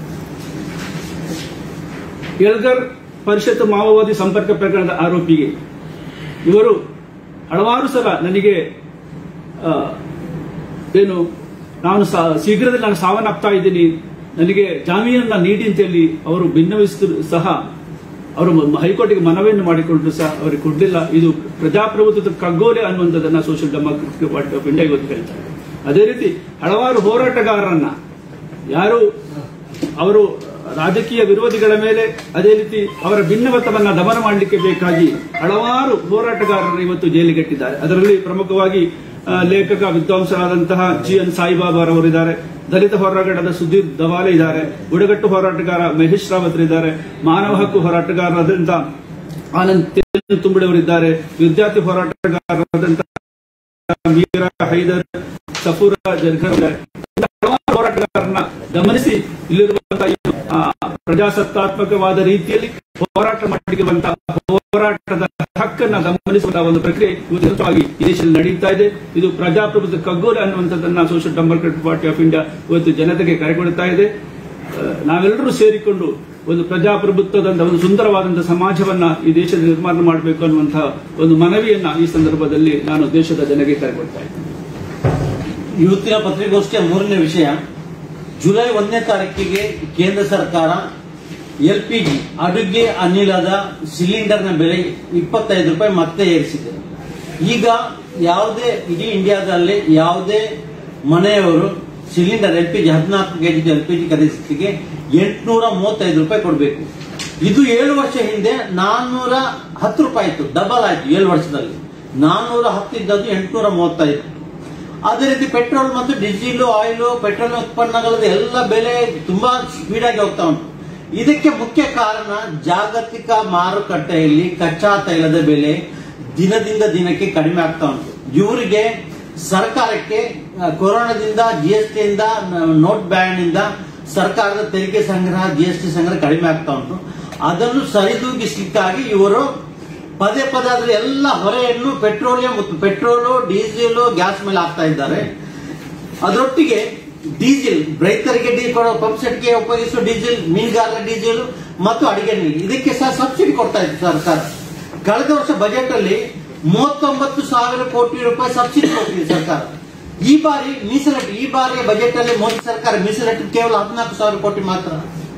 ಎಲ್ಗರ್ ಪರಿಷತ್ ಮಾವೋವಾದಿ ಸಂಪರ್ಕ ಪ್ರಕರಣದ ಆರೋಪಿಗೆ ಇವರು ಹಲವಾರು ಸಲ ನನಗೆ ಆ, ಏನು ನಾನು ಸಾ- ಶೀಘ್ರದಲ್ಲಿ ನಾನು ಸಾವನ್ನಪ್ತಾ ಇದ್ದೀನಿ ನನಗೆ ಜಾಮೀನನ್ನ ನೀಡಿ ಅಂತ ಹೇಳಿ ಅವರು ಭಿನ್ನವಿಸಿದ್ರು ಸಹ ಅವರು ಮ- ಹೈಕೋರ್ಟ್ಗೆ ಮನವಿಯನ್ನು ಮಾಡಿಕೊಂಡ್ರು ಸಹ ಅವರಿಗೆ ಕೊಡಲಿಲ್ಲ ಇದು ಪ್ರಜಾಪ್ರಭುತ್ವದ ಕಗ್ಗೋಲೆ ಅನ್ನುವಂಥದ್ದನ್ನ social democratic party of India ಇವತ್ತು ಹೇಳ್ತಾರೆ ಅದೇ ರೀತಿ ಹಲವಾರು ಹೋರಾಟಗಾರರನ್ನ ಯಾರು ಅವರು ರಾಜಕೀಯ ವಿರೋಧಿಗಳ ಮೇಲೆ ಅದೇ ರೀತಿ ಅವರ ಭಿನ್ನಮತವನ್ನ ದಮನ ಮಾಡಲಿಕ್ಕೆ ಬೇಕಾಗಿ ಹಲವಾರು ಹೋರಾಟಗಾರರು ಇವತ್ತು ಜೈಲಿಗೆಟ್ಟಿದ್ದಾರೆ ಅದರಲ್ಲಿ ಪ್ರಮುಖವಾಗಿ ಆ, ಲೇಖಕ ವಿದ್ವಾಂಸರಾದಂತಹ ಜಿ ಎನ್ ಸಾಯಿಬಾಬಾ ಅವರಿದ್ದಾರೆ ದಲಿತ ಹೋರಾಟಗಾರರಾದ ಸುಧೀರ್ ದವಾಲೆ ಇದ್ದಾರೆ ಬುಡಗಟ್ಟು ಹೋರಾಟಗಾರ ಮಹೇಶ್ ರಾವತ್ ಇದ್ದಾರೆ ಮಾನವ ಹಕ್ಕು ಹೋರಾಟಗಾರರಾದಂತಹ ಆನಂದ್ ತುಂಬಿಡವರಿದ್ದಾರೆ ವಿದ್ಯಾರ್ಥಿ ಹೋರಾಟಗಾರರಾದಂತಹ ಮೀರಾ ಹೈದರ್ ಸಫೂರ ಜರ್ಘರ್ ಇದ್ದಾರೆ. ಇಂಥ ಹಲವಾರು ಹೋರಾಟಗಾರರನ್ನ ಗಮನಿಸಿ ಇಲ್ಲಿರುವಂತಹ ಏನು, ಆ, ಪ್ರಜಾಸತ್ತಾತ್ಮಕವಾದ ರೀತಿಯಲ್ಲಿ ಹೋರಾಟ ಮಾಡಿರುವಂತಹ ಹೋರಾಟದ ಹಕ್ಕನ್ನ ಗಮನಿಸುವಂತಹ ಒಂದು ಪ್ರಕ್ರಿಯೆ ಇವತ್ತು ನಿರಂತರವಾಗಿ ಈ ದೇಶದಲ್ಲಿ ನಡೀತಾ ಇದೆ ಇದು ಪ್ರಜಾಪ್ರಭುತ್ವ ಕಗ್ಗೋಲೆ ಅನ್ನುವಂಥದ್ದನ್ನ social democratic party of India ಇವತ್ತು ಜನತೆಗೆ ಕರೆ ಕೊಡುತ್ತಾ ಇದೆ ಆ, ನಾವೆಲ್ಲರೂ ಸೇರಿಕೊಂಡು ಒಂದು ಪ್ರಜಾಪ್ರಭುತ್ವದ ಒಂದು ಸುಂದರವಾದಂತಹ ಸಮಾಜವನ್ನ ಈ ದೇಶದಲ್ಲಿ ನಿರ್ಮಾಣ ಮಾಡಬೇಕು ಅನ್ನುವಂತಹ ಒಂದು ಮನವಿಯನ್ನ ಈ ಸಂದರ್ಭದಲ್ಲಿ ನಾನು ದೇಶದ ಜನರಿಗೆ ಕರೆ ಕೊಡ್ತಾ ಇದ್ದೇನೆ ಇವತ್ತಿನ ಪತ್ರಿಕಾಗೋಷ್ಠಿಯ ಮೂರನೇ ವಿಷಯ ಜುಲೈ ಒಂದನೇ ತಾರೀಕಿಗೆ ಕೇಂದ್ರ ಸರ್ಕಾರ ಎಲ್ಪಿಜಿ ಅಡುಗೆ ಅನಿಲದ ಸಿಲಿಂಡರ್ನ ಬೆಲೆ ಇಪ್ಪತ್ತೈದು ರೂಪಾಯಿ ಮತ್ತೆ ಏರಿಸಿದೆ ಈಗ ಯಾವುದೇ ಇಡೀ ಇಂಡಿಯಾದಲ್ಲಿ ಯಾವುದೇ ಮನೆಯವರು ಸಿಲಿಂಡರ್ ಎಲ್ ಪಿ ಜಿ ಹದಿನಾಲ್ಕು ಕೆಜಿ ಎಲ್ ಪಿ ಜಿ ಖರೀದಿಸಿಗೆ ಎಂಟುನೂರ ಮೂವತ್ತೈದು ರೂಪಾಯಿ ಕೊಡಬೇಕು ಇದು ಏಳು ವರ್ಷ ಹಿಂದೆ ನಾನ್ನೂರ ಹತ್ತು ರೂಪಾಯಿ ಇತ್ತು ಡಬಲ್ ಆಯ್ತು ಏಳು ವರ್ಷದಲ್ಲಿ ನಾನ್ನೂರ ಹತ್ತು ಇದ್ದದ್ದು ಎಂಟುನೂರ ಮೂವತ್ತೈದು ಅದೇ ರೀತಿ ಪೆಟ್ರೋಲ್ ಮತ್ತು ಡೀಸೆಲ್ ಆಯಿಲ್ ಪೆಟ್ರೋಲ್ ಉತ್ಪನ್ನಗಳದ್ದು ಎಲ್ಲ ಬೆಲೆ ತುಂಬಾ ಸ್ಪೀಡ್ ಆಗಿ ಹೋಗ್ತಾ ಉಂಟು ಇದಕ್ಕೆ ಮುಖ್ಯ ಕಾರಣ ಜಾಗತಿಕ ಮಾರುಕಟ್ಟೆಯಲ್ಲಿ ಕಚ್ಚಾ ತೈಲದ ಬೆಲೆ ದಿನದಿಂದ ದಿನಕ್ಕೆ ಕಡಿಮೆ ಆಗ್ತಾ ಉಂಟು ಇವರಿಗೆ ಸರ್ಕಾರಕ್ಕೆ ಆ, ಕೊರೋನಾದಿಂದ ಜಿ ಎಸ್ ಟಿಯಿಂದ ನೋಟ್ ಬ್ಯಾನ್ ಇಂದ ಸರ್ಕಾರದ ತೆರಿಗೆ ಸಂಗ್ರಹ ಜಿ ಎಸ್ ಟಿ ಸಂಗ್ರಹ ಕಡಿಮೆ ಆಗ್ತಾ ಉಂಟು ಅದನ್ನು ಸರಿದೂಗಿಸ್ಲಿಕ್ಕಾಗಿ ಇವರು ಪದೇ ಪದೇ ಅದ್ರ ಎಲ್ಲ ಹೊರೆಯನ್ನು ಪೆಟ್ರೋಲಿಯಂ ಮತ್ತು ಪೆಟ್ರೋಲು ಡೀಸೆಲ್ ಗ್ಯಾಸ್ ಮೇಲೆ ಹಾಕ್ತಾ ಇದ್ದಾರೆ ಅದರೊಟ್ಟಿಗೆ ಡೀಸೆಲ್ ರೈತರಿಗೆ ಡೀ ಕೊಡೋ ಪಂಪ್ ಸೆಟ್ಗೆ ಉಪಯೋಗಿಸುವ ಡೀಸೆಲ್ ಮೀನುಗಾರರ ಡೀಸೆಲ್ ಮತ್ತು ಅಡಿಗೆ ನೀರು ಇದಕ್ಕೆ ಸಹ ಸಬ್ಸಿಡಿ ಕೊಡ್ತಾ ಇತ್ತು ಸರ್ಕಾರ ಕಳೆದ ವರ್ಷ ಬಜೆಟ್ ಅಲ್ಲಿ ಮೂವತ್ತೊಂಬತ್ತು ಸಾವಿರ ಕೋಟಿ ರೂಪಾಯಿ ಸಬ್ಸಿಡಿ ಕೊಟ್ಟಿದೆ ಸರ್ಕಾರ ಈ ಬಾರಿ ಮೀಸಲಾತಿ ಈ ಬಾರಿಯ ಬಜೆಟ್ ಅಲ್ಲಿ ಮೋದಿ ಸರ್ಕಾರ ಮೀಸಲಾತಿ ಕೇವಲ ಹದಿನಾಲ್ಕು ಸಾವಿರ ಕೋಟಿ ಮಾತ್ರ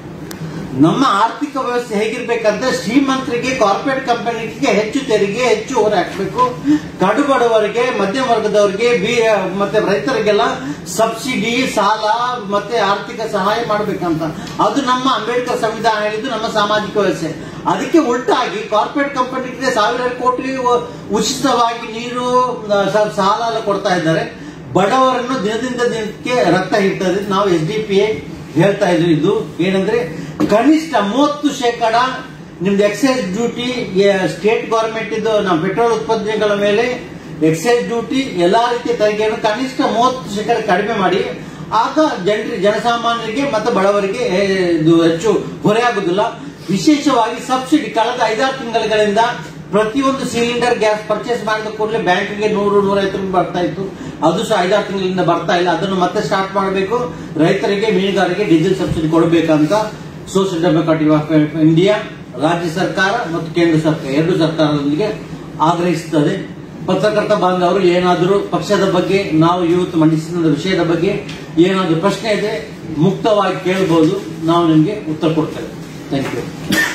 ನಮ್ಮ ಆರ್ಥಿಕ ವ್ಯವಸ್ಥೆ ಹೇಗಿರ್ಬೇಕಂದ್ರೆ ಶ್ರೀಮಂತರಿಗೆ ಕಾರ್ಪೊರೇಟ್ ಕಂಪನಿಗೆ ಹೆಚ್ಚು ತೆರಿಗೆ ಹೆಚ್ಚು ಹೊರೆ ಹಾಕಬೇಕು ಕಡು ಬಡವರಿಗೆ ಮಧ್ಯಮ ವರ್ಗದವರಿಗೆ ಬಿ ಮತ್ತೆ ರೈತರಿಗೆಲ್ಲ ಸಬ್ಸಿಡಿ ಸಾಲ ಮತ್ತೆ ಆರ್ಥಿಕ ಸಹಾಯ ಮಾಡಬೇಕಂತ ಅದು ನಮ್ಮ ಅಂಬೇಡ್ಕರ್ ಸಂವಿಧಾನ ಹೇಳಿದ್ದು ನಮ್ಮ ಸಾಮಾಜಿಕ ವ್ಯವಸ್ಥೆ ಅದಕ್ಕೆ ಉಲ್ಟಾಗಿ ಕಾರ್ಪೊರೇಟ್ ಕಂಪನಿಗೆ ಸಾವಿರಾರು ಕೋಟಿ ಉ- ಉಚಿತವಾಗಿ ನೀರು ಆ, ಸ- ಸಾಲ ಎಲ್ಲ ಕೊಡ್ತಾ ಇದ್ದಾರೆ ಬಡವರನ್ನು ದಿನದಿಂದ ದಿನಕ್ಕೆ ರಕ್ತ ಹಿಡ್ತದೆ ನಾವು ಎಸ್ ಡಿ ಪಿ ಎ ಹೇಳ್ತಾ ಇದ್ವಿ ಇದು ಏನಂದ್ರೆ ಕನಿಷ್ಠ ಮೂವತ್ತು ಶೇಕಡ ನಿಮ್ದು ಎಕ್ಸೈಸ್ ಡ್ಯೂಟಿ ಸ್ಟೇಟ್ ಗವರ್ಮೆಂಟ್ ಇದು ನಮ್ಮ ಪೆಟ್ರೋಲ್ ಉತ್ಪಾದನೆಗಳ ಮೇಲೆ ಎಕ್ಸೈಸ್ ಡ್ಯೂಟಿ ಎಲ್ಲಾ ರೀತಿಯ ತೆರಿಗೆಯನ್ನು ಕನಿಷ್ಠ ಮೂವತ್ತು ಶೇಕಡ ಕಡಿಮೆ ಮಾಡಿ ಆಗ ಜನರಿಗೆ ಜನಸಾಮಾನ್ಯರಿಗೆ ಮತ್ತು ಬಡವರಿಗೆ ಏ, ಇದು ಹೆಚ್ಚು ಹೊರೆ ಆಗುದಿಲ್ಲ ವಿಶೇಷವಾಗಿ ಸಬ್ಸಿಡಿ ಕಳೆದ ಐದಾರು ತಿಂಗಳುಗಳಿಂದ ಪ್ರತಿಯೊಂದು ಸಿಲಿಂಡರ್ ಗ್ಯಾಸ್ ಪರ್ಚೇಸ್ ಮಾಡಿದ ಕೂಡಲೇ ಬ್ಯಾಂಕ್ಗೆ ನೂರು ನೂರೈವತ್ತು ರೂಪಾಯಿ ಬರ್ತಾ ಇತ್ತು ಅದು ಸಹ ಐದಾರು ತಿಂಗಳಿಂದ ಬರ್ತಾ ಇಲ್ಲ ಅದನ್ನು ಮತ್ತೆ ಸ್ಟಾರ್ಟ್ ಮಾಡಬೇಕು ರೈತರಿಗೆ ಮೀನುಗಾರರಿಗೆ ಡೀಸೆಲ್ ಸಬ್ಸಿಡಿ ಕೊಡಬೇಕಂತ ಸೋಷಿಯಲ್ ಡೆಮೊಕ್ರಾಟಿಕ್ ಆಫ್ ಇಂಡಿಯಾ ರಾಜ್ಯ ಸರ್ಕಾರ ಮತ್ತು ಕೇಂದ್ರ ಸರ್ಕಾರ ಎರಡು ಸರ್ಕಾರದೊಂದಿಗೆ ಆಗ್ರಹಿಸುತ್ತದೆ ಪತ್ರಕರ್ತ ಬಾಂಧವರು ಏನಾದರೂ ಪಕ್ಷದ ಬಗ್ಗೆ ನಾವು ಇವತ್ತು ಮಂಡಿಸಿದ ವಿಷಯದ ಬಗ್ಗೆ ಏನಾದರೂ ಪ್ರಶ್ನೆ ಇದೆ ಮುಕ್ತವಾಗಿ ಕೇಳಬಹುದು ನಾವು ನಿಮಗೆ ಉತ್ತರ ಕೊಡ್ತೇವೆ ಥ್ಯಾಂಕ್ ಯು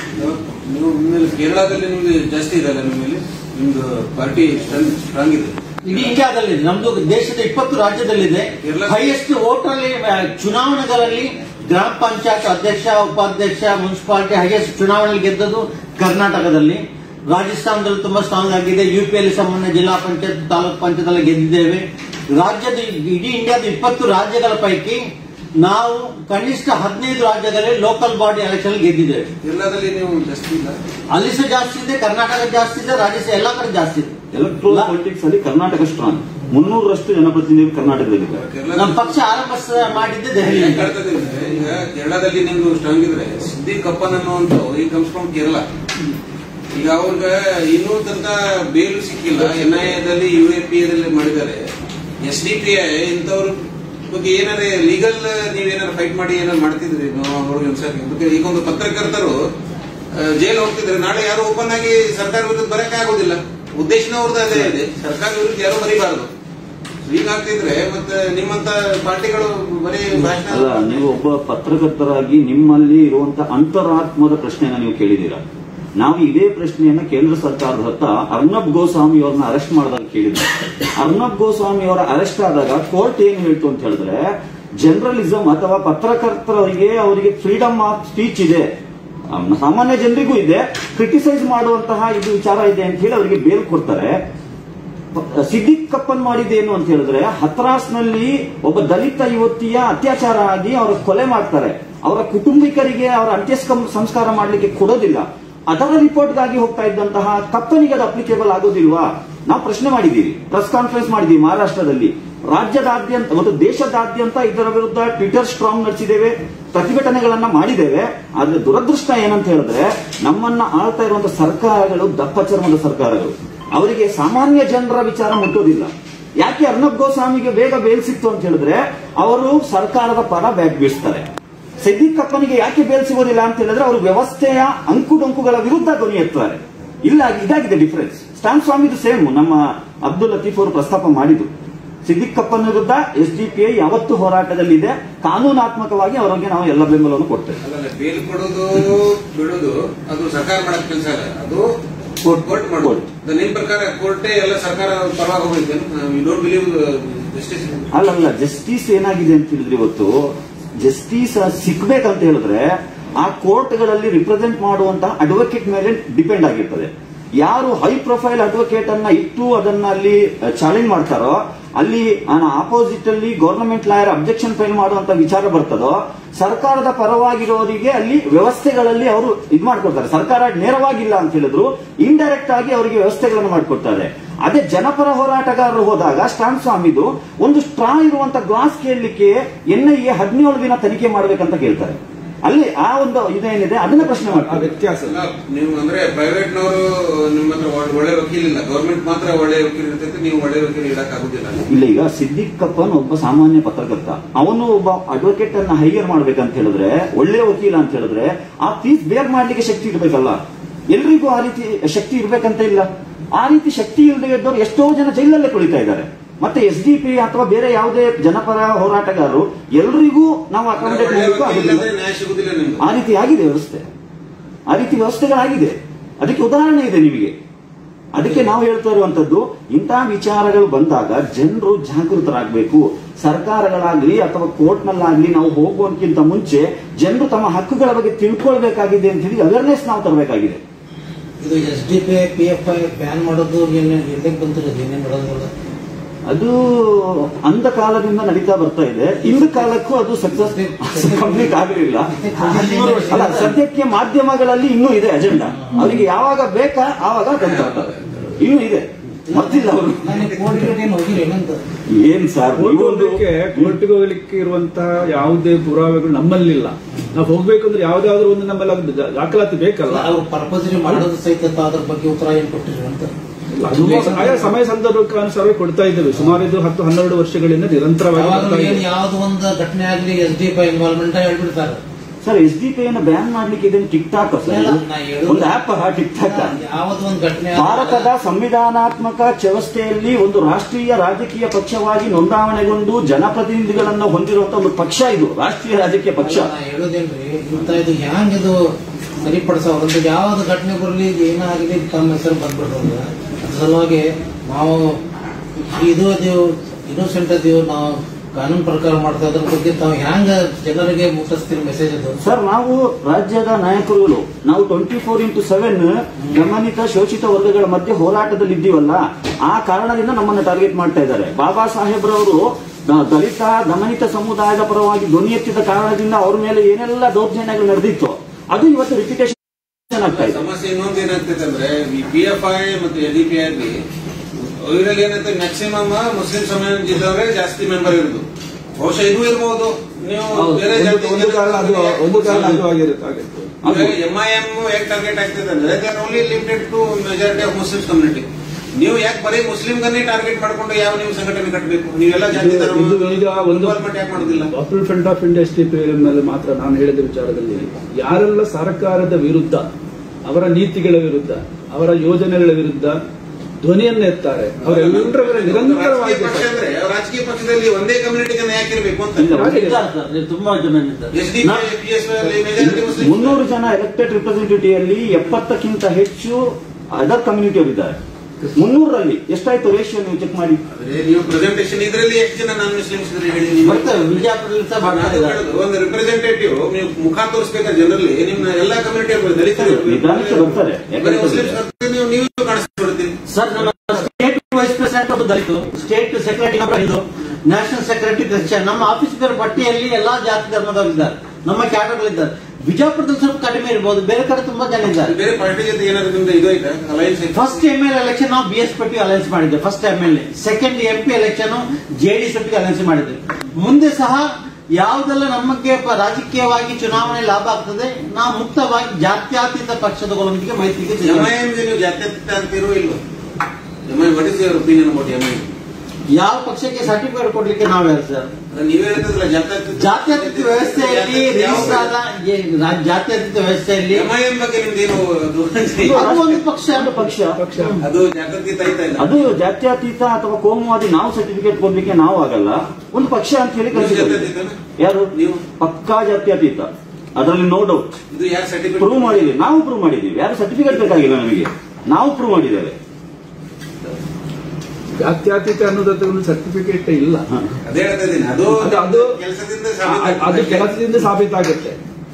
ನೀವು ನಿಮ್ಮಲ್ಲಿ ಕೇರಳದಲ್ಲಿ ನಿಮ್ಗೆ ಜಾಸ್ತಿ ಇದೆಲ್ಲ ನಿಮ್ಮಲ್ಲಿ ನಿಮ್ದು ಪಾರ್ಟಿ ಸ್ಟ್ರಾಂಗ್ ಇದೆ ಇಡೀ ಇಂಡಿಯಾದಲ್ಲಿ ನಮ್ದು ದೇಶದ ಇಪ್ಪತ್ತು ರಾಜ್ಯದಲ್ಲಿದೆ ಎಲ್ಲ- ಹೈಯೆಸ್ಟ್ ವೋಟ್ ಅಲ್ಲಿ ಆ, ಚುನಾವಣೆಗಳಲ್ಲಿ ಗ್ರಾಮ ಪಂಚಾಯತ್ ಅಧ್ಯಕ್ಷ ಉಪಾಧ್ಯಕ್ಷ ಮುನ್ಸಿಪಾಲಿಟಿ ಹೈಯೆಸ್ಟ್ ಚುನಾವಣೆಯಲ್ಲಿ ಗೆದ್ದದ್ದು ಕರ್ನಾಟಕದಲ್ಲಿ ರಾಜಸ್ಥಾನದಲ್ಲಿ ತುಂಬಾ ಸ್ಟ್ರಾಂಗ್ ಆಗಿದೆ ಯುಪಿಯಲ್ಲಿ ಸಾಮಾನ್ಯ ಜಿಲ್ಲಾ ಪಂಚಾಯತ್ ತಾಲೂಕ್ ಪಂಚಾಯತ್ ಎಲ್ಲ ಗೆದ್ದಿದ್ದೇವೆ ರಾಜ್ಯದ ಇಡೀ ಇಂಡಿಯಾದ ಇಪ್ಪತ್ತು ರಾಜ್ಯಗಳ ಪೈಕಿ ನಾವು ಕನಿಷ್ಠ ಹದಿನೈದು ರಾಜ್ಯಗಳಲ್ಲಿ ಲೋಕಲ್ ಬಾಡಿ ಎಲೆಕ್ಷನ್ ಗೆದ್ದಿದ್ದೇವೆ ಕೇರಳದಲ್ಲಿ ನೀವು ಜಾಸ್ತಿ ಇಲ್ಲ ಅಲ್ಲಿ ಸಹ ಜಾಸ್ತಿ ಇದೆ ಕರ್ನಾಟಕ ಜಾಸ್ತಿ ಇದೆ ರಾಜ್ಯ ಎಲ್ಲಾ ಕಡೆ ಜಾಸ್ತಿ ಇದೆ ಎಲೆಕ್ಟ್ರೋಲ್ ಪಾಲಿಟಿಕ್ಸ್ ಅಲ್ಲಿ ಕರ್ನಾಟಕ ಸ್ಟ್ರಾಂಗ್ ಮುನ್ನೂರರಷ್ಟು ಜನಪ್ರತಿನಿಧಿಗಳು ಕರ್ನಾಟಕದಲ್ಲಿದ್ದಾರೆ ಕೇರಳ ನಮ್ಮ ಪಕ್ಷ ಆರಂಭ ಮಾಡಿದ್ದೆ ದೆಹಲಿ ಏನ್ ಹೇಳ್ತದೆ ಅಂದ್ರೆ, ಈಗ ಕೇರಳದಲ್ಲಿ ನಿಮ್ದು ಸ್ಟ್ರಾಂಗ್ ಇದ್ರೆ ಸಿದ್ದಿಕ್ ಕಪ್ಪನ್ ಅನ್ನುವಂತ ಈ ಕಮ್ಸ್ ಫ್ರಮ್ ಕೇರಳ ಈಗ ಅವ್ರಿಗೆ ಇನ್ನೂ ತನಕ ಬೇಲು ಸಿಕ್ಕಿಲ್ಲ ಎನ್ ಐ ಎದಲ್ಲಿ ಯು ಎ ಪಿ ಎದಲ್ಲಿ ಮಾಡಿದ್ದಾರೆ ಎಸ್ ಡಿ ಪಿ ಐ ಇಂಥವ್ರ ಬಗ್ಗೆ ಏನಾರ ಲೀಗಲ್ ನೀವೇನಾರ ಫೈಟ್ ಮಾಡಿ ಏನಾರು ಮಾಡ್ತಿದ್ರಿ ನೀವು ಅವ್ರಿಗೆ ಹಿಂಸಕ್ಕೆ ಬಗ್ಗೆ ಈಗ ಒಂದು ಪತ್ರಕರ್ತರು ಜೈಲ್ ಹೋಗ್ತಿದ್ರೆ ನಾಳೆ ಯಾರು ಓಪನ್ ಆಗಿ ಸರ್ಕಾರ ವಿರುದ್ಧ ಬರಕ್ಕೆ ಆಗೋದಿಲ್ಲ ಉದ್ದೇಶನ ಅವ್ರದ್ದು ಅದೇ ಇದೆ ಸರ್ಕಾರ ವಿರುದ್ಧ ಯಾರು ಬರೀಬಾರದು ಹೀಗಾಗ್ತಿದ್ರೆ ಮತ್ತೆ ನಿಮ್ಮಂತ ಪಾರ್ಟಿಗಳು ಬರೀ ಭಾಷಣ ಅಲ್ಲ ನೀವು ಒಬ್ಬ ಪತ್ರಕರ್ತರಾಗಿ ನಿಮ್ಮಲ್ಲಿ ಇರುವಂತ ಅಂತರಾತ್ಮದ ಪ್ರಶ್ನೆನ ನೀವು ಕೇಳಿದ್ದೀರಾ ನಾವು ಇದೇ ಪ್ರಶ್ನೆಯನ್ನ ಕೇಂದ್ರ ಸರ್ಕಾರದ ಹತ್ತ ಅರ್ನಬ್ ಗೋಸ್ವಾಮಿ ಅವ್ರನ್ನ ಅರೆಸ್ಟ್ ಮಾಡಿದಾಗ ಕೇಳಿದ್ವಿ ಅರ್ನಬ್ ಗೋಸ್ವಾಮಿ ಅವರ ಅರೆಸ್ಟ್ ಆದಾಗ ಕೋರ್ಟ್ ಏನ್ ಹೇಳ್ತು ಅಂತ ಹೇಳಿದ್ರೆ ಜನರಲಿಸಂ ಅಥವಾ ಪತ್ರಕರ್ತರಿಗೆ ಅವರಿಗೆ ಫ್ರೀಡಮ್ ಆಫ್ ಸ್ಪೀಚ್ ಇದೆ ಅಮ್, ಸಾಮಾನ್ಯ ಜನರಿಗೂ ಇದೆ ಕ್ರಿಟಿಸೈಸ್ ಮಾಡುವಂತಹ ಇದು ವಿಚಾರ ಇದೆ ಅಂತ ಹೇಳಿ ಅವರಿಗೆ ಬೇಲ್ ಕೊಡ್ತಾರೆ ಸಿದ್ದಿಕ್ ಕಪ್ಪನ್ ಮಾಡಿದ್ದೇನು ಅಂತ ಹೇಳಿದ್ರೆ ಹತ್ರಾಸ್ನಲ್ಲಿ ಒಬ್ಬ ದಲಿತ ಯುವತಿಯ ಅತ್ಯಾಚಾರ ಆಗಿ ಅವರ ಕೊಲೆ ಮಾಡ್ತಾರೆ ಅವರ ಕುಟುಂಬಿಕರಿಗೆ ಅವರ ಅಂತ್ಯ ಸಂಸ್ಕಾರ ಮಾಡಲಿಕ್ಕೆ ಕೊಡೋದಿಲ್ಲ ಅದರ ರಿಪೋರ್ಟ್ಗಾಗಿ ಹೋಗ್ತಾ ಇದ್ದಂತಹ ಕಪ್ಪನಿಗೆ ಅದು ಅಪ್ಲಿಕೇಬಲ್ ಆಗೋದಿಲ್ವಾ ನಾವು ಪ್ರಶ್ನೆ ಮಾಡಿದ್ದೀವಿ ಪ್ರೆಸ್ ಕಾನ್ಫರೆನ್ಸ್ ಮಾಡಿದ್ದೀವಿ ಮಹಾರಾಷ್ಟ್ರದಲ್ಲಿ ರಾಜ್ಯದಾದ್ಯಂತ ಮತ್ತು ದೇಶದಾದ್ಯಂತ ಇದರ ವಿರುದ್ಧ ಟ್ವಿಟರ್ ಸ್ಟ್ರಾಂಗ್ ನಡೆಸಿದ್ದೇವೆ ಪ್ರತಿಭಟನೆಗಳನ್ನ ಮಾಡಿದ್ದೇವೆ ಆದ್ರೆ ದುರದೃಷ್ಟ ಏನಂತ ಹೇಳಿದ್ರೆ ನಮ್ಮನ್ನ ಆಳ್ತಾ ಇರುವಂತಹ ಸರ್ಕಾರಗಳು ದಪ್ಪ ಚರ್ಮದ ಸರ್ಕಾರಗಳು ಅವರಿಗೆ ಸಾಮಾನ್ಯ ಜನರ ವಿಚಾರ ಮುಟ್ಟೋದಿಲ್ಲ ಯಾಕೆ ಅರ್ನಬ್ ಗೋಸ್ವಾಮಿಗೆ ಬೇಗ ಬೇಲ್ ಸಿಕ್ತು ಅಂತ ಹೇಳಿದ್ರೆ ಅವರು ಸರ್ಕಾರದ ಪರ ಬ್ಯಾಗ್ ಬೀಳಿಸ್ತಾರೆ ಸಿದ್ದಿಕ್ ಕಪ್ಪನಿಗೆ ಯಾಕೆ ಬೇಲ್ ಸಿಗೋದಿಲ್ಲ ಅಂತ ಹೇಳಿದ್ರೆ ಅವರು ವ್ಯವಸ್ಥೆಯ ಅಂಕುಡೊಂಕುಗಳ ವಿರುದ್ಧ ಧ್ವನಿ ಎತ್ತಾರೆ ಇಲ್ಲ ಇದಾಗಿದೆ ಡಿಫರೆನ್ಸ್ ಸ್ಟಾನ್ ಸ್ವಾಮಿದು ಸೇಮ್ ನಮ್ಮ ಅಬ್ದುಲ್ ಲತೀಫ್ ಅವರು ಪ್ರಸ್ತಾಪ ಮಾಡಿದ್ರು ಸಿದ್ದಿಕ್ ಕಪ್ಪನ್ ವಿರುದ್ಧ ಎಸ್ ಡಿ ಪಿ ಐ ಯಾವತ್ತು ಹೋರಾಟದಲ್ಲಿದೆ ಕಾನೂನಾತ್ಮಕವಾಗಿ ಅವರಿಗೆ ನಾವು ಎಲ್ಲ ಬೆಂಬಲವನ್ನು ಕೊಡ್ತೇವೆ ಅಲ್ಲಲ್ಲ ಬೇಲ್ ಕೊಡೋದು ಬಿಡೋದು ಅದು ಸರ್ಕಾರ ಮಾಡಕ್ ಕೆಲಸ ಅಲ್ಲ ಅದು ಕೋರ್ಟ್- ಕೋರ್ಟ್ ಮಾಡೋದು ಕೋರ್ಟ್. ಅದು ನಿಮ್ ಪ್ರಕಾರ ಕೋರ್ಟೇ ಎಲ್ಲ ಸರ್ಕಾರ ಪರವಾಗಿ ಹೋಗಿದ್ದೇನೆ ಯು ಡೋಂಟ್ ಬಿಲೀವ್ ಜಸ್ಟಿಸ್ ಅಲ್ಲಲ್ಲ ಜಸ್ಟಿಸ್ ಏನಾಗಿದೆ ಅಂತ ಹೇಳಿದ್ರೆ ಇವತ್ತು ಜಸ್ಟಿಸ್ ಸಿಕ್ಬೇಕಂತ ಹೇಳಿದ್ರೆ ಆ ಕೋರ್ಟ್ಗಳಲ್ಲಿ ರಿಪ್ರೆಸೆಂಟ್ ಮಾಡುವಂತಹ ಅಡ್ವೊಕೇಟ್ ಮೇಲೆ ಡಿಪೆಂಡ್ ಆಗಿರ್ತದೆ ಯಾರು ಹೈ ಪ್ರೊಫೈಲ್ ಅಡ್ವೊಕೇಟ್ ಅನ್ನ ಇಟ್ಟು ಅದನ್ನ ಅಲ್ಲಿ ಚಾಲೆಂಜ್ ಮಾಡ್ತಾರೋ ಅಲ್ಲಿ ಆಪೋಸಿಟ್ ಅಲ್ಲಿ ಗವರ್ನಮೆಂಟ್ ಲಾಯರ್ ಅಬ್ಜೆಕ್ಷನ್ ಫೈಲ್ ಮಾಡುವಂತ ವಿಚಾರ ಬರ್ತದೋ ಸರ್ಕಾರದ ಪರವಾಗಿರೋರಿಗೆ ಅಲ್ಲಿ ವ್ಯವಸ್ಥೆಗಳಲ್ಲಿ ಅವರು ಇದು ಮಾಡ್ಕೊಡ್ತಾರೆ ಸರ್ಕಾರ ನೇರವಾಗಿಲ್ಲ ಅಂತ ಹೇಳಿದ್ರು ಇಂಡೈರೆಕ್ಟ್ ಆಗಿ ಅವರಿಗೆ ವ್ಯವಸ್ಥೆಗಳನ್ನು ಮಾಡಿಕೊಡ್ತಾರೆ ಅದೇ ಜನಪರ ಹೋರಾಟಗಾರರು ಹೋದಾಗ ಸ್ಟಾನ್ ಸ್ವಾಮಿದು ಒಂದು ಸ್ಟ್ರಾ ಇರುವಂತ ಗ್ಲಾಸ್ ಕೇಳಲಿಕ್ಕೆ ಎನ್ಐಎ ಹದಿನೇಳು ದಿನ ತನಿಖೆ ಮಾಡಬೇಕಂತ ಕೇಳ್ತಾರೆ ಅಲ್ಲಿ ಆ ಒಂದು ಇದೇನಿದೆ ಅದನ್ನ ಪ್ರಶ್ನೆ ಆ ಮಾಡ್ತಾರೆ ವ್ಯತ್ಯಾಸ ಅಲ್ಲ ನೀವು ಅಂದ್ರೆ ಪ್ರೈವೇಟ್ ನವರು ನಿಮ್ಮ ಹತ್ರ ಒಳ್ಳೆ- ಒಳ್ಳೆ ವಕೀಲ ಇಲ್ಲ ಗವರ್ಮೆಂಟ್ ಮಾತ್ರ ಒಳ್ಳೆ ವಕೀಲ ಇರ್ತೈತೆ ನೀವು ಒಳ್ಳೆ ವಕೀಲ ಇಡಕ್ ಆಗುದಿಲ್ಲ ಇಲ್ಲ ಈಗ ಸಿದ್ದಿಕ್ ಕಪ್ಪನ್ ಒಬ್ಬ ಸಾಮಾನ್ಯ ಪತ್ರಕರ್ತ ಅವನು ಒಬ್ಬ ಅಡ್ವೊಕೇಟ್ ಅನ್ನ ಹೈಯರ್ ಮಾಡ್ಬೇಕಂತ ಹೇಳಿದ್ರೆ ಒಳ್ಳೆ ವಕೀಲ ಅಂತ ಹೇಳಿದ್ರೆ ಆ ಫೀಸ್ ಬೇರ್ ಮಾಡ್ಲಿಕ್ಕೆ ಶಕ್ತಿ ಇರ್ಬೇಕಲ್ಲ ಎಲ್ರಿಗೂ ಆ ರೀತಿ ಶಕ್ತಿ ಇರ್ಬೇಕಂತ ಇಲ್ಲ ಆ ರೀತಿ ಶಕ್ತಿ ಇಲ್ಲದೆ ಇದ್ದವ್ರು ಎಷ್ಟೋ ಜನ ಜೈಲಲ್ಲೇ ಕುಳಿತಾ ಇದ್ದಾರೆ ಮತ್ತೆ ಎಸ್ ಡಿ ಪಿ ಅಥವಾ ಬೇರೆ ಯಾವುದೇ ಜನಪರ ಹೋರಾಟಗಾರರು ಎಲ್ರಿಗೂ ನಾವು ಅಕಾಮಡೇಟ್ ಒಳ್ಳೆ ಮಾಡಲಿಕ್ಕೂ ವಕೀಲ ಆಗುದಿಲ್ಲ ಇಲ್ಲದೆ ನ್ಯಾಯ ಸಿಗುದಿಲ್ಲ ನಿಮ್ಗೆ ಆ ರೀತಿ ಆಗಿದೆ ವ್ಯವಸ್ಥೆ ಆ ರೀತಿ ವ್ಯವಸ್ಥೆಗಳಾಗಿದೆ ಅದಕ್ಕೆ ಉದಾಹರಣೆ ಇದೆ ನಿಮಗೆ ಅದಕ್ಕೆ ನಾವು ಹೇಳ್ತಾ ಇರುವಂತದ್ದು ಇಂತಹ ವಿಚಾರಗಳು ಬಂದಾಗ ಜನರು ಜಾಗೃತರಾಗಬೇಕು ಸರ್ಕಾರಗಳಾಗ್ಲಿ ಅಥವಾ ಕೋರ್ಟ್ನಲ್ಲಾಗ್ಲಿ ನಾವು ಹೋಗುವಕ್ಕಿಂತ ಮುಂಚೆ ಜನರು ತಮ್ಮ ಹಕ್ಕುಗಳ ಬಗ್ಗೆ ತಿಳ್ಕೊಳ್ಬೇಕಾಗಿದೆ ಅಂತ ಹೇಳಿ ಅವೇರ್ನೆಸ್ ನಾವು ತರಬೇಕಾಗಿದೆ ಇದು S D P I P F I ban ಮಾಡೋದು ಏನೇ ಎಲ್ಲಿಗೆ ಬಂತಿರೋದು ಏನೇನು ಮಾಡೋದಿಲ್ಲ ಅದು ಅಂದ ಕಾಲದಿಂದ ನಡೀತಾ ಬರ್ತಾ ಇದೆ ಇಂದು ಕಾಲಕ್ಕೂ ಅದು ಸಕ್ಸಸ್ ಕಂಪ್ಲೀಟ್ ಆಗಲಿಲ್ಲ ಅಲ್ಲ ಸದ್ಯಕ್ಕೆ ಮಾಧ್ಯಮಗಳಲ್ಲಿ ಇನ್ನೂ ಇದೆ ಅಜೆಂಡಾ ಅವರಿಗೆ ಯಾವಾಗ ಬೇಕಾ ಆವಾಗ ಅದನ್ನ ತರ್ತಾರೆ ಇನ್ನೂ ಇದೆ ಮತ್ತಿಲ್ಲ ಅವರು ನನಗೆ ಕೋರ್ಟ್ಗೆ ಏನು ಹೋಗಿರಿ ಏನಂತ ಏನ್ ಸರ್ ಕೋರ್ಟ್ ನೀವೊಂದು ಹೋಗ್ಲಿಕ್ಕೆ ಕೋರ್ಟ್ಗೆ ಹೋಗ್ಲಿಕ್ಕೆ ಇರುವಂತಹ ಯಾವುದೇ ಪುರಾವೆಗಳು ನಮ್ಮಲ್ಲಿಲ್ಲ ನಾವು ಹೋಗ್ಬೇಕಂದ್ರೆ ಯಾವ್ದಾದ್ರು ಒಂದು ನಮ್ಮಲ್ಲಿ ಅದು ದಾ- ದಾಖಲಾತಿ ಬೇಕಲ್ಲ ಅವ್ರು ಪರ್ಪಸ್ಲಿ ಮಾಡೋದು ಸಹಿತ ಅದ್ರ ಬಗ್ಗೆ ಉತ್ತರ ಏನು ಕೊಟ್ಟಿರಿ ಅಂತ ಅದು ಆಯಾ ಸಮಯ ಸಂದರ್ಭಕ್ಕೆ ಅನುಸಾರವೇ ಕೊಡ್ತಾ ಇದ್ದೇವೆ ಸುಮಾರು ಇದು ಹತ್ತು ಹನ್ನೆರಡು ವರ್ಷಗಳಿಂದ ನಿರಂತರವಾಗಿ ಯಾವಾಗ ಕೊಡ್ತಾ ಏನ್ ಇದ್ದೇವೆ. ಯಾವ್ದು ಒಂದು ಘಟನೆ ಆಗ್ಲಿ ಎಸ್ ಡಿ ಪಿ ಇನ್ವಾಲ್ವ್ಮೆಂಟ್ ಹೇಳ್ಬಿಡ್ತಾರೆ ಸರ್ ಎಸ್ ಡಿ ಪಿ ಅನ್ನು ಬ್ಯಾನ್ ಮಾಡ್ಲಿಕ್ಕೆ ಇದೇನು ಟಿಕ್ ಟಾಕ್ ಸರ್ ಇಲ್ಲ, ನಾ ಹೇಳುದು- ಒಂದು ಆಪ್ ಟಿಕ್ ಟಾಕ್ ಯಾವ್ದು ಒಂದು ಘಟನೆ ಭಾರತದ ಸಂವಿಧಾನಾತ್ಮಕ ವ್ಯವಸ್ಥೆಯಲ್ಲಿ ಒಂದು ರಾಷ್ಟ್ರೀಯ ರಾಜಕೀಯ ಪಕ್ಷವಾಗಿ ನೋಂದಾವಣೆಗೊಂಡು ಜನಪ್ರತಿನಿಧಿಗಳನ್ನು ಹೊಂದಿರುವಂತಹ ಒಂದು ಪಕ್ಷ ಇದು ರಾಷ್ಟ್ರೀಯ ರಾಜಕೀಯ ಪಕ್ಷ ನಾ ಹೇಳೋದೇನ್ರಿ ಇಂತ ಇದು ಹ್ಯಾಂಗ್ ಇದು ಸರಿಪಡಿಸೋದು ಯಾವ್ದು ಘಟನೆ ಬರಲಿ ಇದು ಏನಾಗಲಿ ತಮ್ಮ ಹೆಸರು ಬಂದ್ಬಿಡ್ತದ ಅದ್ರ ಸಲುವಾಗಿ ನಾವು ಇದು ಅದೀವು ಇನ್ನೋಸೆಂಟ್ ಅದೀವು ನಾವು ಕಾನೂನು ಪ್ರಕಾರ ಮಾಡ್ತಾ ಅದ್ರ ಬಗ್ಗೆ ತಾವು ಹ್ಯಾಂಗ ಜನರಿಗೆ ಮುಟ್ಟಿಸ್ತೀರಿ ಮೆಸೇಜ್ ಅದು ಸರ್ ನಾವು ರಾಜ್ಯದ ನಾಯಕರುಗಳು ನಾವು ಟ್ವೆಂಟಿ ಫೋರ್ ಇಂಟು ಸೆವೆನ್ ಗಮನಿತ ಶೋಷಿತ ವರ್ಗಗಳ ಮಧ್ಯೆ ಹೋರಾಟದಲ್ಲಿ ಇದ್ದೀವಲ್ಲ ಆ ಕಾರಣದಿಂದ ನಮ್ಮನ್ನು ಟಾರ್ಗೆಟ್ ಮಾಡ್ತಾ ಇದ್ದಾರೆ ಬಾಬಾ ಸಾಹೇಬ್ರವರು ದ- ದಲಿತ ದಮನಿತ ಸಮುದಾಯದ ಪರವಾಗಿ ಧ್ವನಿ ಎತ್ತಿದ ಕಾರಣದಿಂದ ಅವ್ರ ಮೇಲೆ ಏನೆಲ್ಲ ದೌರ್ಜನ್ಯಗಳು ನಡೆದಿತ್ತು ಅದು ಇವತ್ತು ರಿಪಿಟೇಷನ್ ಆಗ್ತಾ ಇದೆ ಸಮಸ್ಯೆ ಇನ್ನೊಂದು ಏನಾಗ್ತೈತೆ ಅಂದ್ರೆ ಈ ಪಿ ಎಫ್ ಐ ಮತ್ತು ಎಲ್ ಡಿ ಪಿ ಅಲ್ಲಿ ಇದರಲ್ಲಿ ಏನಂತ ಮ್ಯಾಕ್ಸಿಮಮ್ ಮುಸ್ಲಿಂ ಸಮಾಜ ಇದ್ದವರೇ ಜಾಸ್ತಿ ಮೆಂಬರ್ ಇರೋದು ಬಹುಶಃ ಇದು ಇರ್ಬೋದು ನೀವು ಹೌದು. ಬೇರೆ ಒಂದು- ಜಾತಿ ಒಂದು ಕಾರಣ ಅದು ಒಂದು ಕಾರಣ ಅದು ಆಗಿರುತ್ತೆ ಆಗಿತ್ತು ಎಂ ಐ ಎಂ ಹೇಗೆ ಟಾರ್ಗೆಟ್ ಆಗ್ತದೆ ಅಂದ್ರೆ they are only limited to majority of Muslims community ನೀವು ಯಾಕೆ ಬರೀ ಮುಸ್ಲಿಂಗನ್ನೇ ಟಾರ್ಗೆಟ್ ಮಾಡ್ಕೊಂಡು ಯಾವ ನೀವು ಸಂಘಟನೆ ಕಟ್ಟಬೇಕು ನೀವೆಲ್ಲ ಜಾತಿ ಇದು- ಇದು ಈಗ ಒಂದು ಇನ್ವಾಲ್ವ್ಮೆಂಟ್ ಯಾಕೆ ಮಾಡೋದಿಲ್ಲ popular front of India S ಮೇಲೆ ಮಾತ್ರ ನಾನು ಹೇಳಿದ ವಿಚಾರದಲ್ಲಿ ಯಾರೆಲ್ಲ ಸರ್ಕಾರದ ವಿರುದ್ಧ ಅವರ ನೀತಿಗಳ ವಿರುದ್ಧ ಅವರ ಯೋಜನೆಗಳ ವಿರುದ್ಧ ಧ್ವನಿಯನ್ನು ಎತ್ತಾರೆ ಅವರೆಲ್ಲರ ಮೇಲೆ ನಿರಂತರವಾಗಿ ರಾಜಕೀಯ ಪಕ್ಷ ಅಂದ್ರೆ ರಾಜಕೀಯ ಪಕ್ಷದಲ್ಲಿ ಒಂದೇ ಕಮ್ಯುನಿಟಿ ಜನ ಯಾಕೆ ಇರಬೇಕು ಅಂತ ಇಲ್ಲ, ಹಾಗೆ. ಇದ್ದಾರೆ ಸರ್ ನೀವು ತುಂಬಾ ಜನ ಇದ್ದಾರೆ S D P P S majority Muslim ಮುನ್ನೂರು ಜನ ಎಲೆಕ್ಟೆಡ್ ರಿಪ್ರೆಸೆಂಟೇಟಿವ್ ಅಲ್ಲಿ ಎಪ್ಪತ್ತಕ್ಕಿಂತ ಹೆಚ್ಚು ಅದರ್ ಕಮ್ಯುನಿಟಿ ಅವರಿದ್ದಾರೆ ಮುನ್ನೂರರಲ್ಲಿ ಎಷ್ಟಾಯ್ತು ರೇಷಿಯೋ ನೀವು ಚೆಕ್ ಮಾಡಿ ಆದ್ರೆ ನೀವು ಪ್ರೆಸೆಂಟೇಷನ್ ಇದರಲ್ಲಿ ಎಷ್ಟು ಜನ ನಾನ್ ಮುಸ್ಲಿಮ್ಸ್ ಇದ್ರೆ ಹೇಳಿ ನೀವು ಬರ್ತವೆ ವಿಜಯಪುರದಲ್ಲಿ ಸಹ ಬರ್ತಾ ನಾನು ಇದ್ದಾರೆ ಹೇಳೋದು, ಒಂದು ರಿಪ್ರೆಸೆಂಟೇಟಿವ್ ನೀವು ಮುಖ ತೋರಿಸ್ಬೇಕಾ ಜನರಲ್ಲಿ ನಿಮ್ಮ ಎಲ್ಲಾ ಕಮ್ಯುನಿಟಿ ದಲಿತರು ನಿಧಾನಕ್ಕೆ ಬರ್ತಾರೆ. ಯಾಕಂದ್ರೆ ಬರೀ ಮುಸ್ಲಿಮ್ಸ್ ಬರ್ತಾರೆ, ನೀವು ನೀವು ಕಾಣಿಸ್ಬಿಡ್ತೀರಿ ಸರ್ ನಮ್ಮ ಸ್ಟೇಟ್ ವೈಸ್ ಪ್ರೆಸಿಡೆಂಟ್ ಒಬ್ಬ ದಲಿತು ಸ್ಟೇಟ್ ಸೆಕ್ರೆಟರಿ ಒಬ್ಬ ಇದು ನ್ಯಾಷನಲ್ ಸೆಕ್ರೆಟರಿ ಕ್ರಿಶ್ಚಿಯನ್ ನಮ್ಮ ಆಫೀಸರ್ ಪಟ್ಟಿಯಲ್ಲಿ ಎಲ್ಲಾ ಜಾತಿ ಧರ್ಮದವರಿದ್ದಾರೆ ನಮ್ಮ ಕ್ಯಾಟರ್ಗಳಿದ್ದಾರೆ ಬಿಜಾಪುರದಲ್ಲಿ ಸ್ವಲ್ಪ ಕಡಿಮೆ ಇರಬಹುದು ಬೇರೆ ಕಡೆ ತುಂಬಾ ಜನ ಇದ್ದಾರೆ ಬೇರೆ ಪಾರ್ಟಿ ಜೊತೆ ಏನಾದ್ರು ನಿಮ್ದು ಇದು ಐತಾ ಅಲೈನ್ಸ್ ಐತಾ ಫಸ್ಟ್ ಎಂ ಎಲ್ ಎಲೆಕ್ಷನ್ ನಾವು ಬಿ ಎಸ್ ಪಿ ಅಲೈನ್ಸ್ ಮಾಡಿದ್ದೆ first M L A second M P election JDS ಒಟ್ಟಿಗೆ ಅಲೈನ್ಸ್ ಮಾಡಿದ್ದೆ ಮುಂದೆ ಸಹ ಯಾವುದೆಲ್ಲ ನಮಗೆ ಪ- ರಾಜಕೀಯವಾಗಿ ಚುನಾವಣೆ ಲಾಭ ಆಗ್ತದೆ ನಾವು ಮುಕ್ತವಾಗಿ ಜಾತ್ಯತೀತ ಪಕ್ಷದಗಳೊಂದಿಗೆ ಮೈತ್ರಿಗೆ ಸೇರೋಣ. ಎಂಐಎಂಗೆ ನೀವು ಜಾತ್ಯತೀತ ಅಂತೀರೋ ಇಲ್ವೋ M I what is your opinion about M I ಯಾವ ಪಕ್ಷಕ್ಕೆ ಸರ್ಟಿಫಿಕೇಟ್ ಕೊಡ್ಲಿಕ್ಕೆ ನಾವು ಯಾರು ಸರ್ ನೀವ್ ಹೇಳ್ತದಲ್ಲ ಜಾತ್ಯತೀತ ಜಾತ್ಯತೀತ ವ್ಯವಸ್ಥೆಯಲ್ಲಿ ರಿಜಿಸ್ಟರ್ ಆದ ಏ- ರಾ- ಜಾತ್ಯತೀತ ವ್ಯವಸ್ಥೆಯಲ್ಲಿ ಎಂಐಎಂ ಬಗ್ಗೆ ನಿಮ್ದೇನು ಅದು ಅದು ಒಂದು ಪಕ್ಷ ಒಂದು ಪಕ್ಷ ಪಕ್ಷ ಅದು ಜಾತ್ಯತೀತ ಐತಾ ಇಲ್ಲ ಅದು ಜಾತ್ಯತೀತ ಅಥವಾ ಕೋಮುವಾದಿ ನಾವು ಸರ್ಟಿಫಿಕೇಟ್ ಕೊಡ್ಲಿಕ್ಕೆ ನಾವು ಆಗಲ್ಲ ಒಂದು ಪಕ್ಷ ಅಂತ ಹೇಳಿ ನೀವು ಕನ್ಸಿಡರ್ ಜಾತ್ಯತೀತನಾ? ಯಾರು ನೀವು ಪಕ್ಕಾ ಜಾತ್ಯತೀತ ಅದರಲ್ಲಿ ನೋ ಡೌಟ್ ಇದು ಯಾರು ಸರ್ಟಿಫಿಕೇಟ್ ಪ್ರೂವ್ ಮಾಡಿದೀವಿ ನಾವು ಪ್ರೂವ್ ಮಾಡಿದೀವಿ ಯಾರು ಸರ್ಟಿಫಿಕೇಟ್ ಬೇಕಾಗಿಲ್ಲ ನಮಗೆ ನಾವು ಪ್ರೂವ್ ಮಾಡಿದ್ದೇವೆ ಜಾತ್ಯತೀತ ಅನ್ನೋದಕ್ಕೆ ಒಂದು ಸರ್ಟಿಫಿಕೇಟ್ ಇಲ್ಲ ಅದೇ ಹೇಳ್ತಾ ಇದ್ದೀನಿ ಅದು ಅದು ಅದು ಕೆಲಸದಿಂದ ಆ- ಅದು ಕೆಲಸದಿಂದ ಸಾಬೀತಾಗುತ್ತೆ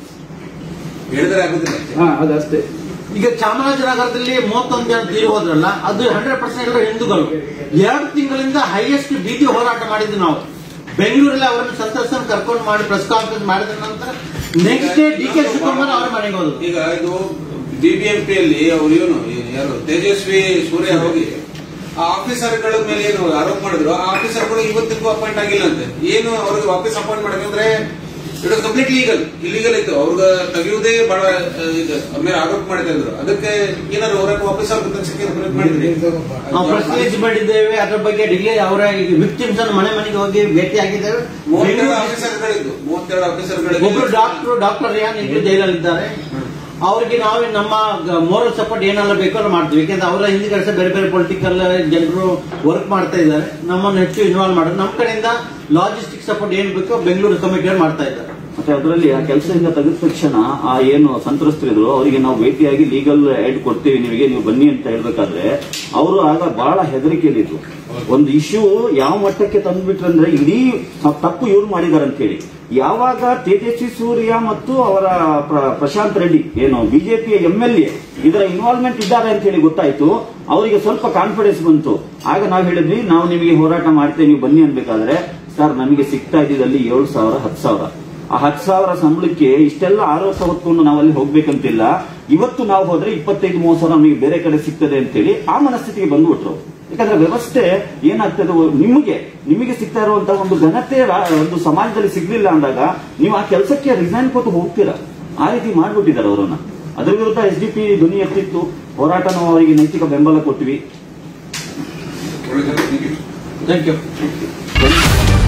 ಹೇಳಿದ್ರೆ ಆಗುದಿಲ್ಲ ಹಾ ಅದಷ್ಟೇ ಈಗ ಚಾಮರಾಜನಗರದಲ್ಲಿ ಮೂವತ್ತೊಂದು ಜನ ತೀರಿ ಹೋದ್ರಲ್ಲ ಅದು ಹಂಡ್ರೆಡ್ ಪರ್ಸೆಂಟ್ ಎಲ್ಲ ಹಿಂದೂಗಳು ಎರಡು ತಿಂಗಳಿಂದ ಹೈಯೆಸ್ಟ್ ಬೀದಿ ಹೋರಾಟ ಮಾಡಿದ್ವಿ ನಾವು ಬೆಂಗಳೂರಲ್ಲಿ ಅವರನ್ನು ಸಂತ್ರಸ್ತನ ಕರ್ಕೊಂಡು ಮಾಡಿ ಪ್ರೆಸ್ ಕಾನ್ಫರೆನ್ಸ್ ಮಾಡಿದ ನಂತರ next day D K Shivakumar ಅವರ ಮನೆಗೆ ಹೋದ್ರು ಈಗ ಇದು ಬಿಬಿಎಂಪಿಯಲ್ಲಿ ಅವ್ರು ಇವನು ಯಾರು ತೇಜಸ್ವಿ ಸೂರ್ಯ ಹೋಗಿ ಆ ಆಫೀಸರ್ಗಳ ಮೇಲೆ ಏನು ಆರೋಪ ಮಾಡಿದ್ರು ಆ ಆಫೀಸರ್ಗಳು ಇವತ್ತಿಗೂ ಅಪಾಯಿಂಟ್ ಆಗಿಲ್ಲ ಅಂತೆ ಏನು ಅವ್ರಿಗೆ ವಾಪಸ್ ಅಪಾಯಿಂಟ್ ಮಾಡಬೇಕಂದ್ರೆ it was complete legal illegal ಇತ್ತು ಅವ್ರಿಗೆ ತೆಗೆಯುವುದೇ ಬಹಳ ಆ, ಇದು ಅವ್ರ ಮೇಲೆ ಆರೋಪ ಮಾಡ್ತಾ ಇದ್ರು ಅದಕ್ಕೆ ಏನಾದ್ರು ಅವ್ರಕ್ಕೆ ವಾಪಸ್ ಅವ್ರಿಗೆ ತಗ್ಸಕ್ಕೆ ಪ್ರಯತ್ನ ಮಾಡಿದ್ರಿ ನಾವು ಪ್ರೆಸ್ ಮಾಡಿದ್ದೇವೆ ಅದ್ರ ಬಗ್ಗೆ ಡಿಲೇ ಅವರ ವಿಕ್ಟಿಮ್ಸ್ ಅನ್ನು ಮನೆ ಮನೆಗೆ ಹೋಗಿ ಭೇಟಿ ಆಗಿದ್ದೇವೆ ಮೂವತ್ತೆರಡು ಬೆಂಗಳೂರು ಆಫೀಸರ್ಗಳಿದ್ದು ಮೂವತ್ತೆರಡು ಒಬ್ರು ಆಫೀಸರ್ಗಳಿಗೆ ಡಾಕ್ಟರ್ ಡಾಕ್ಟರ್ ರಿಯಾನ್ ಇಬ್ರು ಜೈಲಲ್ಲಿದ್ದಾರೆ ಅವ್ರಿಗೆ ನಾವು ನಮ್ಮ ಮೋರಲ್ ಸಪೋರ್ಟ್ ಏನೆಲ್ಲ ಬೇಕೋ ಅದು ಮಾಡ್ತೀವಿ ಯಾಕಂದ್ರೆ ಅವರ ಹಿಂದಿನ ಕಡೆ ಬೇರೆ ಬೇರೆ ಪೊಲಿಟಿಕಲ್ ಜನರು ವರ್ಕ್ ಮಾಡ್ತಾ ಇದ್ದಾರೆ ನಮ್ಮನ್ನು ಹೆಚ್ಚು ಇನ್ವಾಲ್ವ್ ಮಾಡೋದು ನಮ್ಮ ಕಡೆಯಿಂದ ಲಾಜಿಸ್ಟಿಕ್ ಸಪೋರ್ಟ್ ಏನ್ ಬೇಕೋ ಬೆಂಗಳೂರು ಕಮಿಟಿಯವರು ಮಾಡ್ತಾ ಇದ್ದಾರೆ ಮತ್ತೆ ಅದರಲ್ಲಿ ಆ ಕೆಲಸದಿಂದ ತೆಗೆದ ತಕ್ಷಣ ಆ ಏನು ಸಂತ್ರಸ್ತರಿದ್ರು ಅವರಿಗೆ ನಾವು ಭೇಟಿಯಾಗಿ ಲೀಗಲ್ ಏಡ್ ಕೊಡ್ತೀವಿ ನಿಮಗೆ ನೀವು ಬನ್ನಿ ಅಂತ ಹೇಳ್ಬೇಕಾದ್ರೆ ಅವರು ಆಗ ಬಹಳ ಹೆದರಿಕೆಯಲ್ಲಿದ್ರು ಒಂದು ಇಶ್ಯೂ ಯಾವ ಮಟ್ಟಕ್ಕೆ ತಂದ್ಬಿಟ್ರಂದ್ರೆ ಇಡೀ ತ- ತಪ್ಪು ಇವ್ರು ಮಾಡಿದಾರೆ ಅಂತ ಹೇಳಿ ಯಾವಾಗ ತೇಜಸ್ವಿ ಸೂರ್ಯ ಮತ್ತು ಅವರ ಪ್ರ- ಪ್ರಶಾಂತ್ ರೆಡ್ಡಿ ಏನು ಬಿಜೆಪಿಯ ಎಂ ಎಲ್ ಎ ಇದರ ಇನ್ವಾಲ್ವ್ಮೆಂಟ್ ಇದ್ದಾರೆ ಅಂತ ಹೇಳಿ ಗೊತ್ತಾಯ್ತು ಅವರಿಗೆ ಸ್ವಲ್ಪ ಕಾನ್ಫಿಡೆನ್ಸ್ ಬಂತು ಆಗ ನಾವು ಹೇಳಿದ್ವಿ ನಾವು ನಿಮಗೆ ಹೋರಾಟ ಮಾಡ್ತೇವೆ ನೀವು ಬನ್ನಿ ಅನ್ಬೇಕಾದ್ರೆ ಸರ್ ನಮಗೆ ಸಿಗ್ತಾ ಇದ್ದಿದ್ದಲ್ಲಿ ಏಳು ಸಾವಿರ ಹತ್ತು ಸಾವಿರ ಆ ಹತ್ತು ಸಾವಿರ ಸಂಬಳಕ್ಕೆ ಇಷ್ಟೆಲ್ಲ ಆರೋಪ ಹೊತ್ಕೊಂಡು ನಾವು ಅಲ್ಲಿ ಹೋಗ್ಬೇಕಂತಿಲ್ಲ ಇವತ್ತು ನಾವು ಹೋದ್ರೆ ಇಪ್ಪತ್ತೈದು ಮೂವತ್ತು ಸಾವಿರ ನಮಗೆ ಬೇರೆ ಕಡೆ ಸಿಗ್ತದೆ ಅಂತೇಳಿ ಆ ಮನಸ್ಥಿತಿಗೆ ಬಂದ್ಬಿಟ್ರು ಯಾಕಂದ್ರೆ ವ್ಯವಸ್ಥೆ ಏನಾಗ್ತದೆ ಒ- ನಿಮಗೆ ನಿಮಗೆ ಸಿಗ್ತಾ ಇರುವಂತಹ ಒಂದು ಘನತೆ ರಾ- ಒಂದು ಸಮಾಜದಲ್ಲಿ ಸಿಗ್ಲಿಲ್ಲ ಅಂದಾಗ ನೀವು ಆ ಕೆಲಸಕ್ಕೆ ರಿಸೈನ್ ಕೊಟ್ಟು ಹೋಗ್ತೀರಾ ಆ ರೀತಿ ಮಾಡ್ಬಿಟ್ಟಿದ್ದಾರೆ ಅವರನ್ನ ಅದರ ವಿರುದ್ಧ ಎಸ್ ಡಿ ಪಿ ಧ್ವನಿ ಎತ್ತಿತ್ತು ಹೋರಾಟ ನಾವು ಅವರಿಗೆ ನೈತಿಕ ಬೆಂಬಲ ಕೊಟ್ವಿ ಒಳ್ಳೆ ಥ್ಯಾಂಕ್ ಯು